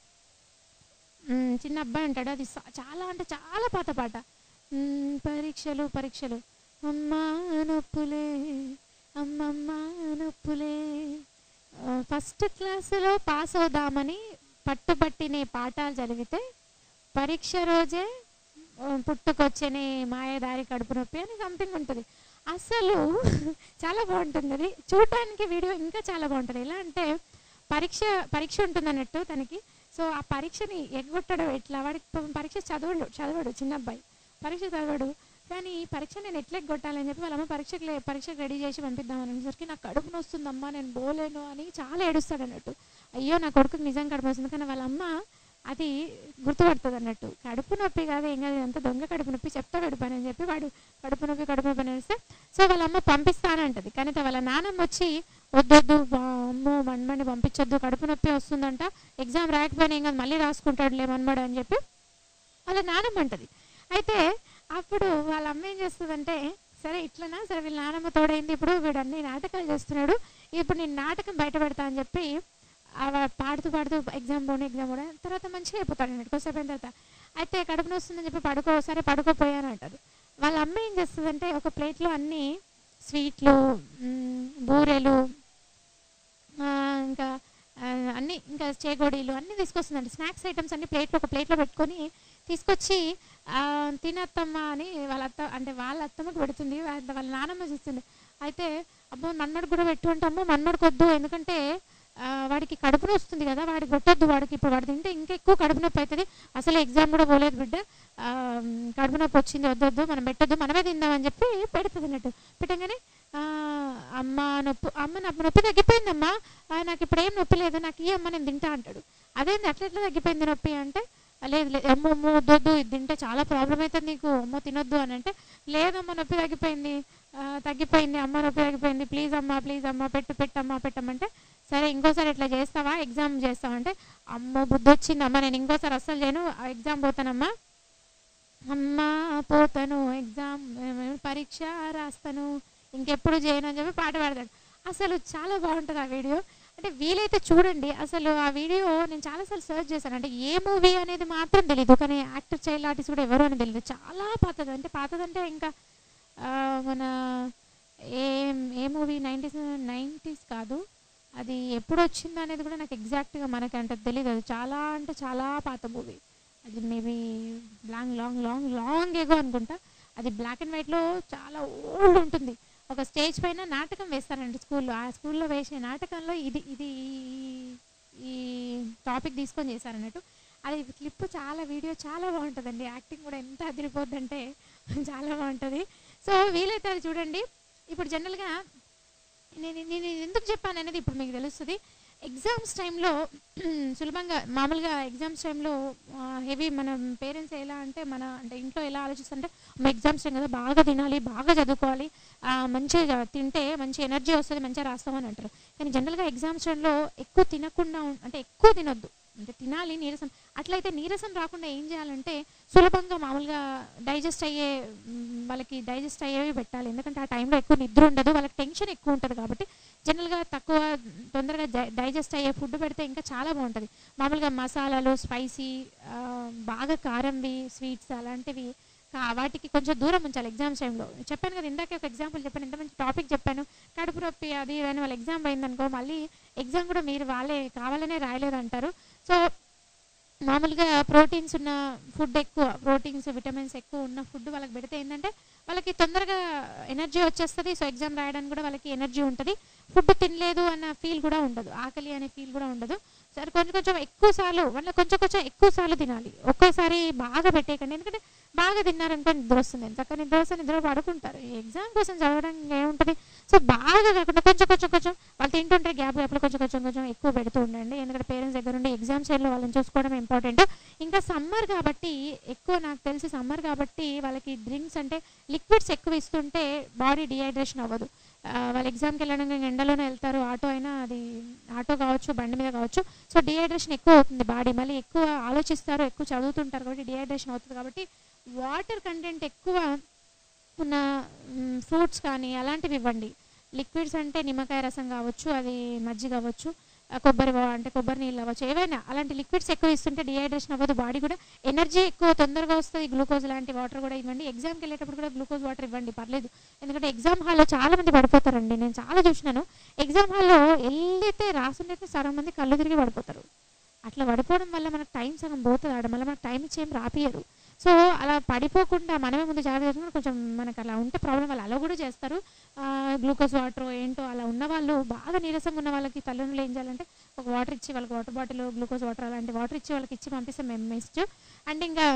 మ్, చిన్న అబ్బాయి ఉంటాడు అది సా- చాలా అంటే చాలా పాత పాట మ్, పరీక్షలు పరీక్షలు అమ్మా నొప్పులే అమ్మమ్మ నొప్పులే ఆ, ఫస్ట్ క్లాసులో పాస్ అవుదామని పట్టుబట్టిన పాఠాలు చదివితే పరీక్ష రోజే ఆ, పుట్టుకొచ్చని మాయదారి కడుపు నొప్పి అని సంథింగ్ ఉంటుంది అసలు చాలా బాగుంటుంది అది చూడటానికి వీడియో ఇంకా చాలా బాగుంటుంది ఎలా అంటే పరీక్ష పరీక్ష ఉంటుంది అన్నట్టు తనకి సో ఆ పరీక్షని ఎగ్గొట్టడం ఎట్లా వాడికి పాపం పరీక్ష చదవడు చదవడు చిన్న అబ్బాయి పరీక్ష చదవడు కానీ ఈ పరీక్ష నేను ఎట్లా ఎగ్గొట్టాలని చెప్పి వాళ్ళ అమ్మ పరీక్షకి లే- పరీక్షకి రెడీ చేసి పంపిద్దాం అనేసరికి నాకు కడుపు నొస్తుందమ్మా నేను పోలేను అని చాలా ఏడుస్తాడు అన్నట్టు అయ్యో నా కొడుకుకి నిజం కడుపు వస్తుంది కానీ వాళ్ళ అమ్మ అది గుర్తుపడుతుంది అన్నట్టు కడుపు నొప్పి కాదు ఏం కాదు ఇదంతా దొంగ కడుపు నొప్పి చెప్తా కడుపు అని చెప్పి వాడు కడుపు నొప్పి కడుపు నొప్పి అనేస్తే సో వాళ్ళ అమ్మ పంపిస్తానంటది కానీ త- వాళ్ళ నాన్నమ్మ వచ్చి వద్దొద్దు బా- అమ్మో మన్మని పంపించొద్దు కడుపు నొప్పి వస్తుందంట ఎగ్జామ్ రాకపోయినా ఏం కాదు మళ్ళీ రాసుకుంటాడులే మన్మడు అని చెప్పి వాళ్ళ నాన్నమ్మ అంటది అయితే అప్పుడు వాళ్ళ అమ్మ ఏం చేస్తుందంటే సరే ఇట్లనా సరే వీళ్ళ నాన్నమ్మ తోడైంది ఇప్పుడు వీడు అన్ని నాటకాలు చేస్తున్నాడు ఇప్పుడు నేను నాటకం బయట పెడతా అని చెప్పి ఆ వా- పాడుతూ పాడుతూ ఎగ్జామ్ పోను ఎగ్జామ్ పోను తర్వాత మంచిగా అయిపోతాడు అన్నట్టు కొద్దిసేపు అయిన తర్వాత అయితే కడుపు వస్తుందని చెప్పి పడుకో సరే పడుకోపోయాను అంటారు వాళ్ళ అమ్మ ఏం చేస్తుందంటే ఒక ప్లేట్లో అన్ని స్వీట్లు మ్, బూరెలు ఆ, ఇంకా ఆ, అన్ని ఇంకా చేగోడీలు అన్ని తీసుకొస్తుందండి స్నాక్స్ ఐటమ్స్ అన్ని ప్లేట్లో ఒక ప్లేట్లో పెట్టుకొని తీసుకొచ్చి ఆ, తినత్తమ్మ అని వాళ్ళ అత్త అంటే వాళ్ళ అత్తమ్మకి పెడుతుంది వాళ్ళ వాళ్ళ నానమ్మ చూస్తుంది అయితే అబ్బో మన్మడికి కూడా పెట్టు అంటే అమ్మో మన్మడికి వద్దు ఎందుకంటే ఆ, వాడికి కడుపు నొప్పి వస్తుంది కదా వాడికి కొట్టొద్దు వాడికి ఇప్పుడు వాడు తింటే ఇంకా ఎక్కువ కడుపు నొప్పి అవుతుంది అసలు ఎగ్జామ్ కూడా పోలేదు బిడ్డ ఆ, కడుపు నొప్పి వచ్చింది వద్దొద్దు మనం పెట్టొద్దు మనమే తిందామని చెప్పి పెడుతుంది అన్నట్టు పెట్టగానే ఆ, అమ్మ నొప్పి అమ్మ నొప్పి నొప్పి తగ్గిపోయిందమ్మా ఆ, నాకు ఇప్పుడు ఏం నొప్పి లేదు నాకు ఈ అమ్మ నేను తింటా అంటాడు అదేంది అట్లా ఎట్లా తగ్గిపోయింది నొప్పి అంటే లేదు లేదు అమ్మో అమ్మో వద్దొద్దు ఇది తింటే చాలా ప్రాబ్లం అవుతుంది నీకు అమ్మో తినొద్దు అని అంటే లేదమ్మా నొప్పి తగ్గిపోయింది ఆ, తగ్గిపోయింది అమ్మ నొప్పి తగ్గిపోయింది ప్లీజ్ అమ్మా ప్లీజ్ అమ్మా పెట్టు పెట్టమ్మా పెట్టమంటే సరే ఇంకోసారి ఇట్లా చేస్తావా ఎగ్జామ్ చేస్తావంటే అమ్మో బుద్ధి వచ్చింది అమ్మ నేను ఇంకోసారి అస్సలు చేయను ఆ ఎగ్జామ్ పోతానమ్మా అమ్మా పోతాను ఎగ్జామ్ పరీక్ష రాస్తాను ఇంకెప్పుడు చేయను అని చెప్పి పాట పాడతాడు అసలు చాలా బాగుంటుంది ఆ వీడియో అంటే వీలైతే చూడండి అసలు ఆ వీడియో నేను చాలాసార్లు సర్చ్ చేశాను అంటే ఏ మూవీ అనేది మాత్రం తెలియదు కానీ యాక్టర్ చైల్డ్ ఆర్టిస్ట్ కూడా ఎవరు అని తెలియదు చాలా పాతది అంటే పాతదంటే ఇంకా ఆ, మన ఏ ఏ మూవీ నైంటీస్ నైంటీస్ కాదు అది ఎప్పుడు వచ్చిందో అనేది కూడా నాకు ఎగ్జాక్ట్గా మనకి అంటే తెలియదు అది చాలా అంటే చాలా పాత మూవీ అది maybe long long long long ago అనుకుంటా అది బ్లాక్ అండ్ వైట్లో చాలా ఓల్డ్ ఉంటుంది ఒక స్టేజ్ పైన నాటకం వేస్తారండి స్కూల్లో ఆ స్కూల్లో వేసే నాటకంలో ఇది ఇది ఈ- ఈ టాపిక్ తీసుకొని చేశారన్నట్టు అది క్లిప్ చాలా వీడియో చాలా బాగుంటుందండి యాక్టింగ్ కూడా ఎంత అదిరిపోద్దంటే చాలా బాగుంటుంది సో వీలైతే అది చూడండి ఇప్పుడు జనరల్గా నేను నేను ఇది ఎందుకు చెప్పాను అనేది ఇప్పుడు మీకు తెలుస్తుంది ఎగ్జామ్స్ టైంలో సులభంగా మామూలుగా ఎగ్జామ్స్ టైంలో హెవీ మన పేరెంట్స్ ఎలా అంటే మన అంటే ఇంట్లో ఎలా ఆలోచిస్తుంటే మా ఎగ్జామ్స్ టైం కదా బాగా తినాలి బాగా చదువుకోవాలి ఆ, మంచిగా తింటే మంచి ఎనర్జీ వస్తుంది మంచిగా రాస్తామని అంటారు కానీ జనరల్గా ఎగ్జామ్స్ టైంలో ఎక్కువ తినకుండా ఉం- అంటే ఎక్కువ తినొద్దు అంటే తినాలి నీరసం అట్లయితే నీరసం రాకుండా ఏం చేయాలంటే సులభంగా మామూలుగా డైజెస్ట్ అయ్యే మ్, వాళ్ళకి డైజెస్ట్ అయ్యేవి పెట్టాలి ఎందుకంటే ఆ టైంలో ఎక్కువ నిద్ర ఉండదు వాళ్ళకి టెన్షన్ ఎక్కువ ఉంటుంది కాబట్టి జనరల్గా తక్కువ తొందరగా డైజెస్ట్ అయ్యే ఫుడ్ పెడితే ఇంకా చాలా బాగుంటుంది మామూలుగా మసాలాలు స్పైసీ బాగా కారంవి స్వీట్స్ అలాంటివి కా- వాటికి కొంచెం దూరం ఉంచాలి ఎగ్జామ్స్ టైంలో చెప్పాను కదా ఇందాకే ఒక ఎగ్జాంపుల్ చెప్పాను ఎంత మంచి టాపిక్ చెప్పాను కడుపు నొప్పి అది ఇది అని వాళ్ళ ఎగ్జామ్ పోయిందనుకో మళ్ళీ ఎగ్జామ్ కూడా మీరు వాళ్ళే కావాలనే రాయలేదు అంటారు సో మామూలుగా ప్రోటీన్స్ ఉన్న ఫుడ్ ఎక్కువ ప్రోటీన్స్ విటమిన్స్ ఎక్కువ ఉన్న ఫుడ్ వాళ్ళకి పెడితే ఏంటంటే వాళ్ళకి తొందరగా ఎనర్జీ వచ్చేస్తుంది సో ఎగ్జామ్ రాయడానికి కూడా వాళ్ళకి ఎనర్జీ ఉంటుంది ఫుడ్ తినలేదు అన్న ఫీల్ కూడా ఉండదు ఆకలి అనే ఫీల్ కూడా ఉండదు సరే కొంచెం కొంచెం ఎక్కువ సార్లు మళ్ళీ కొంచెం కొంచెం ఎక్కువ సార్లు తినాలి ఒకేసారి బాగా పెట్టేయకండి ఎందుకంటే బాగా తిన్నారనుకో నిద్ర వస్తుంది చక్కగా నిద్ర వస్తే నిద్ర పడుకుంటారు ఈ ఎగ్జామ్ కోసం చదవడం ఏముంటుంది సో బాగా కాకుండా కొంచెం కొంచెం కొంచెం వాళ్ళు తింటుంటే గ్యాప్ గ్యాప్లో కొంచెం కొంచెం కొంచెం ఎక్కువ పెడుతూ ఉండండి ఎందుకంటే పేరెంట్స్ దగ్గర ఉండి ఎగ్జామ్స్ టైంలో వాళ్ళని చూసుకోవడం ఇంపార్టెంట్ ఇంకా సమ్మర్ కాబట్టి ఎక్కువ నాకు తెలిసి సమ్మర్ కాబట్టి వాళ్ళకి డ్రింక్స్ అంటే లిక్విడ్స్ ఎక్కువ ఇస్తుంటే బాడీ డిహైడ్రేషన్ అవ్వదు ఆ, వాళ్ళు ఎగ్జామ్కి వెళ్ళడం ఎండలోనే వెళ్తారు ఆటో అయినా అది ఆటో కావచ్చు బండి మీద కావచ్చు సో డిహైడ్రేషన్ ఎక్కువ అవుతుంది బాడీ మళ్ళీ ఎక్కువ ఆలోచిస్తారు ఎక్కువ చదువుతుంటారు కాబట్టి డిహైడ్రేషన్ అవుతుంది కాబట్టి వాటర్ కంటెంట్ ఎక్కువ ఉన్న ఫ్రూట్స్ కానీ అలాంటివి ఇవ్వండి లిక్విడ్స్ అంటే నిమ్మకాయ రసం కావచ్చు అది మజ్జిగ అవ్వచ్చు ఆ, కొబ్బరి వా- అంటే కొబ్బరి నీళ్ళు అవ్వచ్చు ఏవైనా అలాంటి లిక్విడ్స్ ఎక్కువ ఇస్తుంటే డిహైడ్రేషన్ అవ్వదు బాడీ కూడా ఎనర్జీ ఎక్కువ తొందరగా వస్తుంది గ్లూకోజ్ లాంటి వాటర్ కూడా ఇవ్వండి ఎగ్జామ్కి వెళ్ళేటప్పుడు కూడా గ్లూకోజ్ వాటర్ ఇవ్వండి పర్లేదు ఎందుకంటే ఎగ్జామ్ హాల్లో చాలా మంది పడిపోతారండి నేను చాలా చూసినాను ఎగ్జామ్ హాల్లో వెళ్ళితే రాసుండైతే సగం మంది కళ్ళు తిరిగి పడిపోతారు అట్లా పడిపోవడం వల్ల మనకు టైం సగం పోతుంది ఆడ మళ్ళీ మనకు టైం ఇచ్చి ఏం రాపియరు సో అలా పడిపోకుండా మనమే ముందు జాగ్రత్త చేసుకుంటే కొంచెం మనకు అలా ఉంటే ప్రాబ్లం వాళ్ళు అలా కూడా చేస్తారు గ్లూకోజ్ వాటర్ ఏంటో అలా ఉన్న వాళ్ళు బాగా నీరసంగా ఉన్న వాళ్ళకి తల్లిదండ్రులు ఏం చేయాలంటే ఒక వాటర్ ఇచ్చి వాళ్ళకి వాటర్ బాటిల్ గ్లూకోజ్ వాటర్ అలాంటి వాటర్ ఇచ్చి వాళ్ళకి ఇచ్చి పంపిస్తే మేము బెస్ట్ అండ్ ఇంకా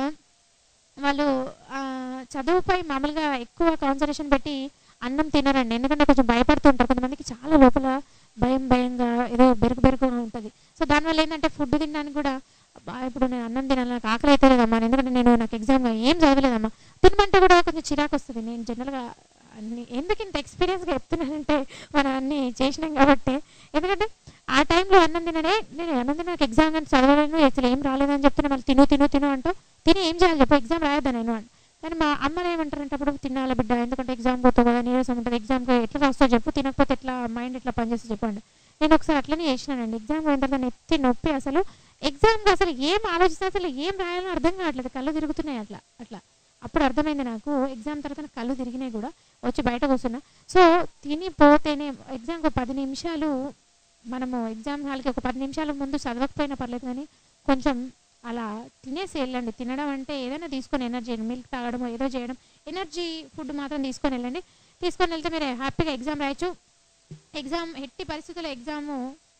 వాళ్ళు ఆ, చదువుపై మామూలుగా ఎక్కువ కాన్సన్ట్రేషన్ పెట్టి అన్నం తినరండి ఎందుకంటే కొంచెం భయపడుతుంటారు కొంతమందికి చాలా లోపల భయం భయంగా ఏదో బెరుకు బెరుకుగా ఉంటుంది సో దానివల్ల ఏంటంటే ఫుడ్ తినడానికి కూడా అబ్బా, ఇప్పుడు నేను అన్నం తినాలి నాకు ఆకలి అయితే లేదమ్మా ఎందుకంటే నేను నాకు ఎగ్జామ్గా ఏం చదవలేదమ్మా తినమంటే కూడా కొంచెం చిరాకు వస్తుంది నేను జనరల్గా అన్ని ఎందుకు ఇంత ఎక్స్పీరియన్స్గా చెప్తున్నానంటే మనం అన్ని చేసినాం కాబట్టి ఎందుకంటే ఆ టైంలో అన్నం తిననే నేను అన్నం తిన నాకు ఎగ్జామ్ కానీ చదవలేను అసలు ఏం రాలేదని చెప్తున్నా మళ్ళీ తిను తిను తిను అంటూ తిని ఏం చేయాలి చెప్పు ఎగ్జామ్ రాయొద్దా నేను అని కానీ మా అమ్మలు ఏమంటారంటే అప్పుడు తినాలి బిడ్డ ఎందుకంటే ఎగ్జామ్ పోతావు కదా నీరసం ఉంటుంది ఎగ్జామ్కి ఎట్లా రాస్తావు చెప్పు తినకపోతే ఎట్లా మైండ్ ఎట్లా పనిచేస్తే చెప్పండి నేను ఒకసారి అట్లనే చేసినానండి ఎగ్జామ్ పోయిన తర్వాత నెత్తి నొప్పి అసలు ఎగ్జామ్కి అసలు ఏం ఆలోచిస్తే అసలు ఏం రాయాలో అర్థం కావట్లేదు కళ్ళు తిరుగుతున్నాయి అట్లా అట్లా అప్పుడు అర్థమైంది నాకు ఎగ్జామ్ తర్వాత నాకు కళ్ళు తిరిగినాయి కూడా వచ్చి బయట కూర్చున్నా సో తిని పోతేనే ఎగ్జామ్కి ఒక పది నిమిషాలు మనము ఎగ్జామ్ హాల్కి ఒక పది నిమిషాల ముందు చదవకపోయినా పర్లేదు కానీ కొంచెం అలా తినేసి వెళ్ళండి తినడం అంటే ఏదైనా తీసుకొని ఎనర్జీ మిల్క్ తాగడం ఏదో చేయడం ఎనర్జీ ఫుడ్ మాత్రం తీసుకొని వెళ్ళండి తీసుకొని వెళ్తే మీరు హ్యాపీగా ఎగ్జామ్ రాయొచ్చు ఎగ్జామ్ ఎట్టి పరిస్థితుల్లో ఎగ్జాము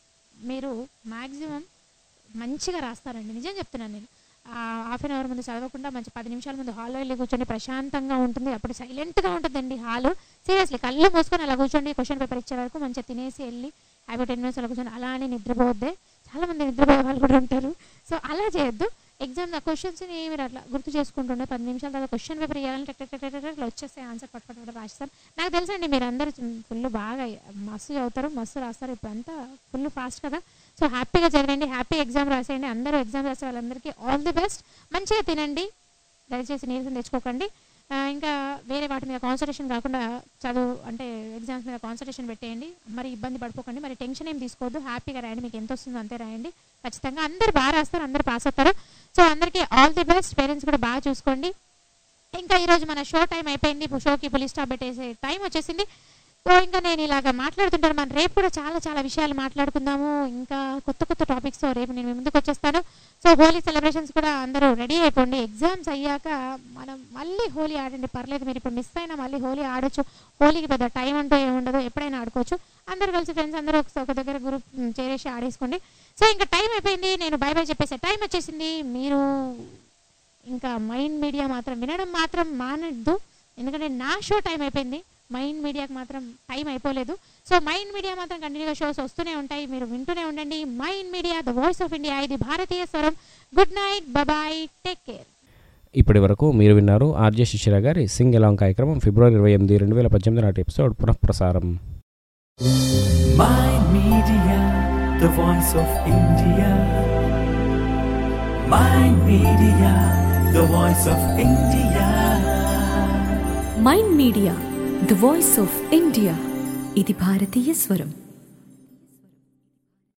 మీరు మ్యాక్సిమం మంచిగా రాస్తారండి నిజం చెప్తున్నాను నేను హాఫ్ అన్ అవర్ ముందు చదవకుండా మంచి పది నిమిషాల ముందు హాల్లో వెళ్ళి కూర్చొని ప్రశాంతంగా ఉంటుంది అప్పుడు సైలెంట్గా ఉంటుందండి హాలు సీరియస్లీ కళ్ళు మూసుకొని అలా కూర్చోండి క్వశ్చన్ పేపర్ ఇచ్చే వరకు మంచిగా తినేసి వెళ్ళి హ్యాపీ టెన్ మినిట్స్ అలా కూర్చొని అలా అని నిద్రపోవద్దే చాలా మంది నిద్రపోయే వాళ్ళు కూడా ఉంటారు సో అలా చేయొద్దు ఎగ్జామ్ ఆ క్వశ్చన్స్ని మీరు అట్లా గుర్తు చేసుకుంటుండే పది నిమిషాల తర్వాత క్వశ్చన్ పేపర్ ఇవ్వాలంటే టక్ టక్ టక్ టక్ ఇట్లా వచ్చేస్తాయి ఆన్సర్ పట్ పట్ పట్ రాస్తారు నాకు తెలుసండి మీరు అందరూ ఫుల్ బాగా మస్తు చదువుతారు మస్తు రాస్తారు ఇప్పుడంతా ఫుల్ ఫాస్ట్ కదా సో హ్యాపీగా చదవండి హ్యాపీ ఎగ్జామ్ రాసేయండి అందరూ ఎగ్జామ్ రాసే వాళ్ళందరికీ ఆల్ ది బెస్ట్ మంచిగా తినండి దయచేసి నీరసం తెచ్చుకోకండి ఆ, ఇంకా వేరే వాటి మీద కాన్సన్ట్రేషన్ కాకుండా చదువు అంటే ఎగ్జామ్స్ మీద కాన్సన్ట్రేషన్ పెట్టేయండి మరి ఇబ్బంది పడిపోకండి మరి టెన్షన్ ఏం తీసుకోవద్దు హ్యాపీగా రాయండి మీకు ఎంత వస్తుందో అంతే రాయండి ఖచ్చితంగా అందరు బాగా రాస్తారు అందరు పాస్ అవుతారు సో అందరికీ ఆల్ ది బెస్ట్ పేరెంట్స్ కూడా బాగా చూసుకోండి ఇంకా ఈరోజు మన షో టైం అయిపోయింది ఇప్పుడు షోకి పులి స్టాప్ పెట్టేసే టైం వచ్చేసింది సో ఇంకా నేను ఇలాగ మాట్లాడుతుంటాను మనం రేపు కూడా చాలా చాలా విషయాలు మాట్లాడుకుందాము ఇంకా కొత్త కొత్త టాపిక్స్తో రేపు నేను మీ ముందుకు వచ్చేస్తాను సో హోలీ సెలబ్రేషన్స్ కూడా అందరూ రెడీ అయిపోండి ఎగ్జామ్స్ అయ్యాక మనం మళ్ళీ హోలీ ఆడండి పర్లేదు మీరు ఇప్పుడు మిస్ అయినా మళ్ళీ హోలీ ఆడొచ్చు హోలీకి పెద్ద టైం అంటూ ఏముండదు ఎప్పుడైనా ఆడుకోవచ్చు అందరు కలిసి ఫ్రెండ్స్ అందరూ ఒక ఒక దగ్గర గ్రూప్ చేరేసి ఆడేసుకోండి సో ఇంకా టైం అయిపోయింది నేను బై బై చెప్పేసే టైం వచ్చేసింది మీరు ఇంకా మైండ్ మీడియా మాత్రం వినడం మాత్రం మానద్దు ఎందుకంటే నా షో టైం అయిపోయింది మైండ్ మీడియాకి మాత్రం టైం అయిపోలేదు సో మైండ్ మీడియా మాత్రం కంటిన్యూగా షోస్ వస్తూనే ఉంటాయి మీరు వింటూనే ఉండండి Mind Media the voice of India ఇది భారతీయ స్వరం good night bye take care ఇప్పటి వరకు మీరు విన్నారు ఆర్జే శిశిర గారి సింగ్ ఎలాంగ్ కార్యక్రమం ఫిబ్రవరి ఇరవై ఎనిమిది రెండు వేల పద్దెనిమిది నాటి ఎపిసోడ్ పునఃప్రసారం Mind Media, the voice of India. Mind Media, the voice of India. Mind Media the voice of India ఇది భారతీయ స్వరం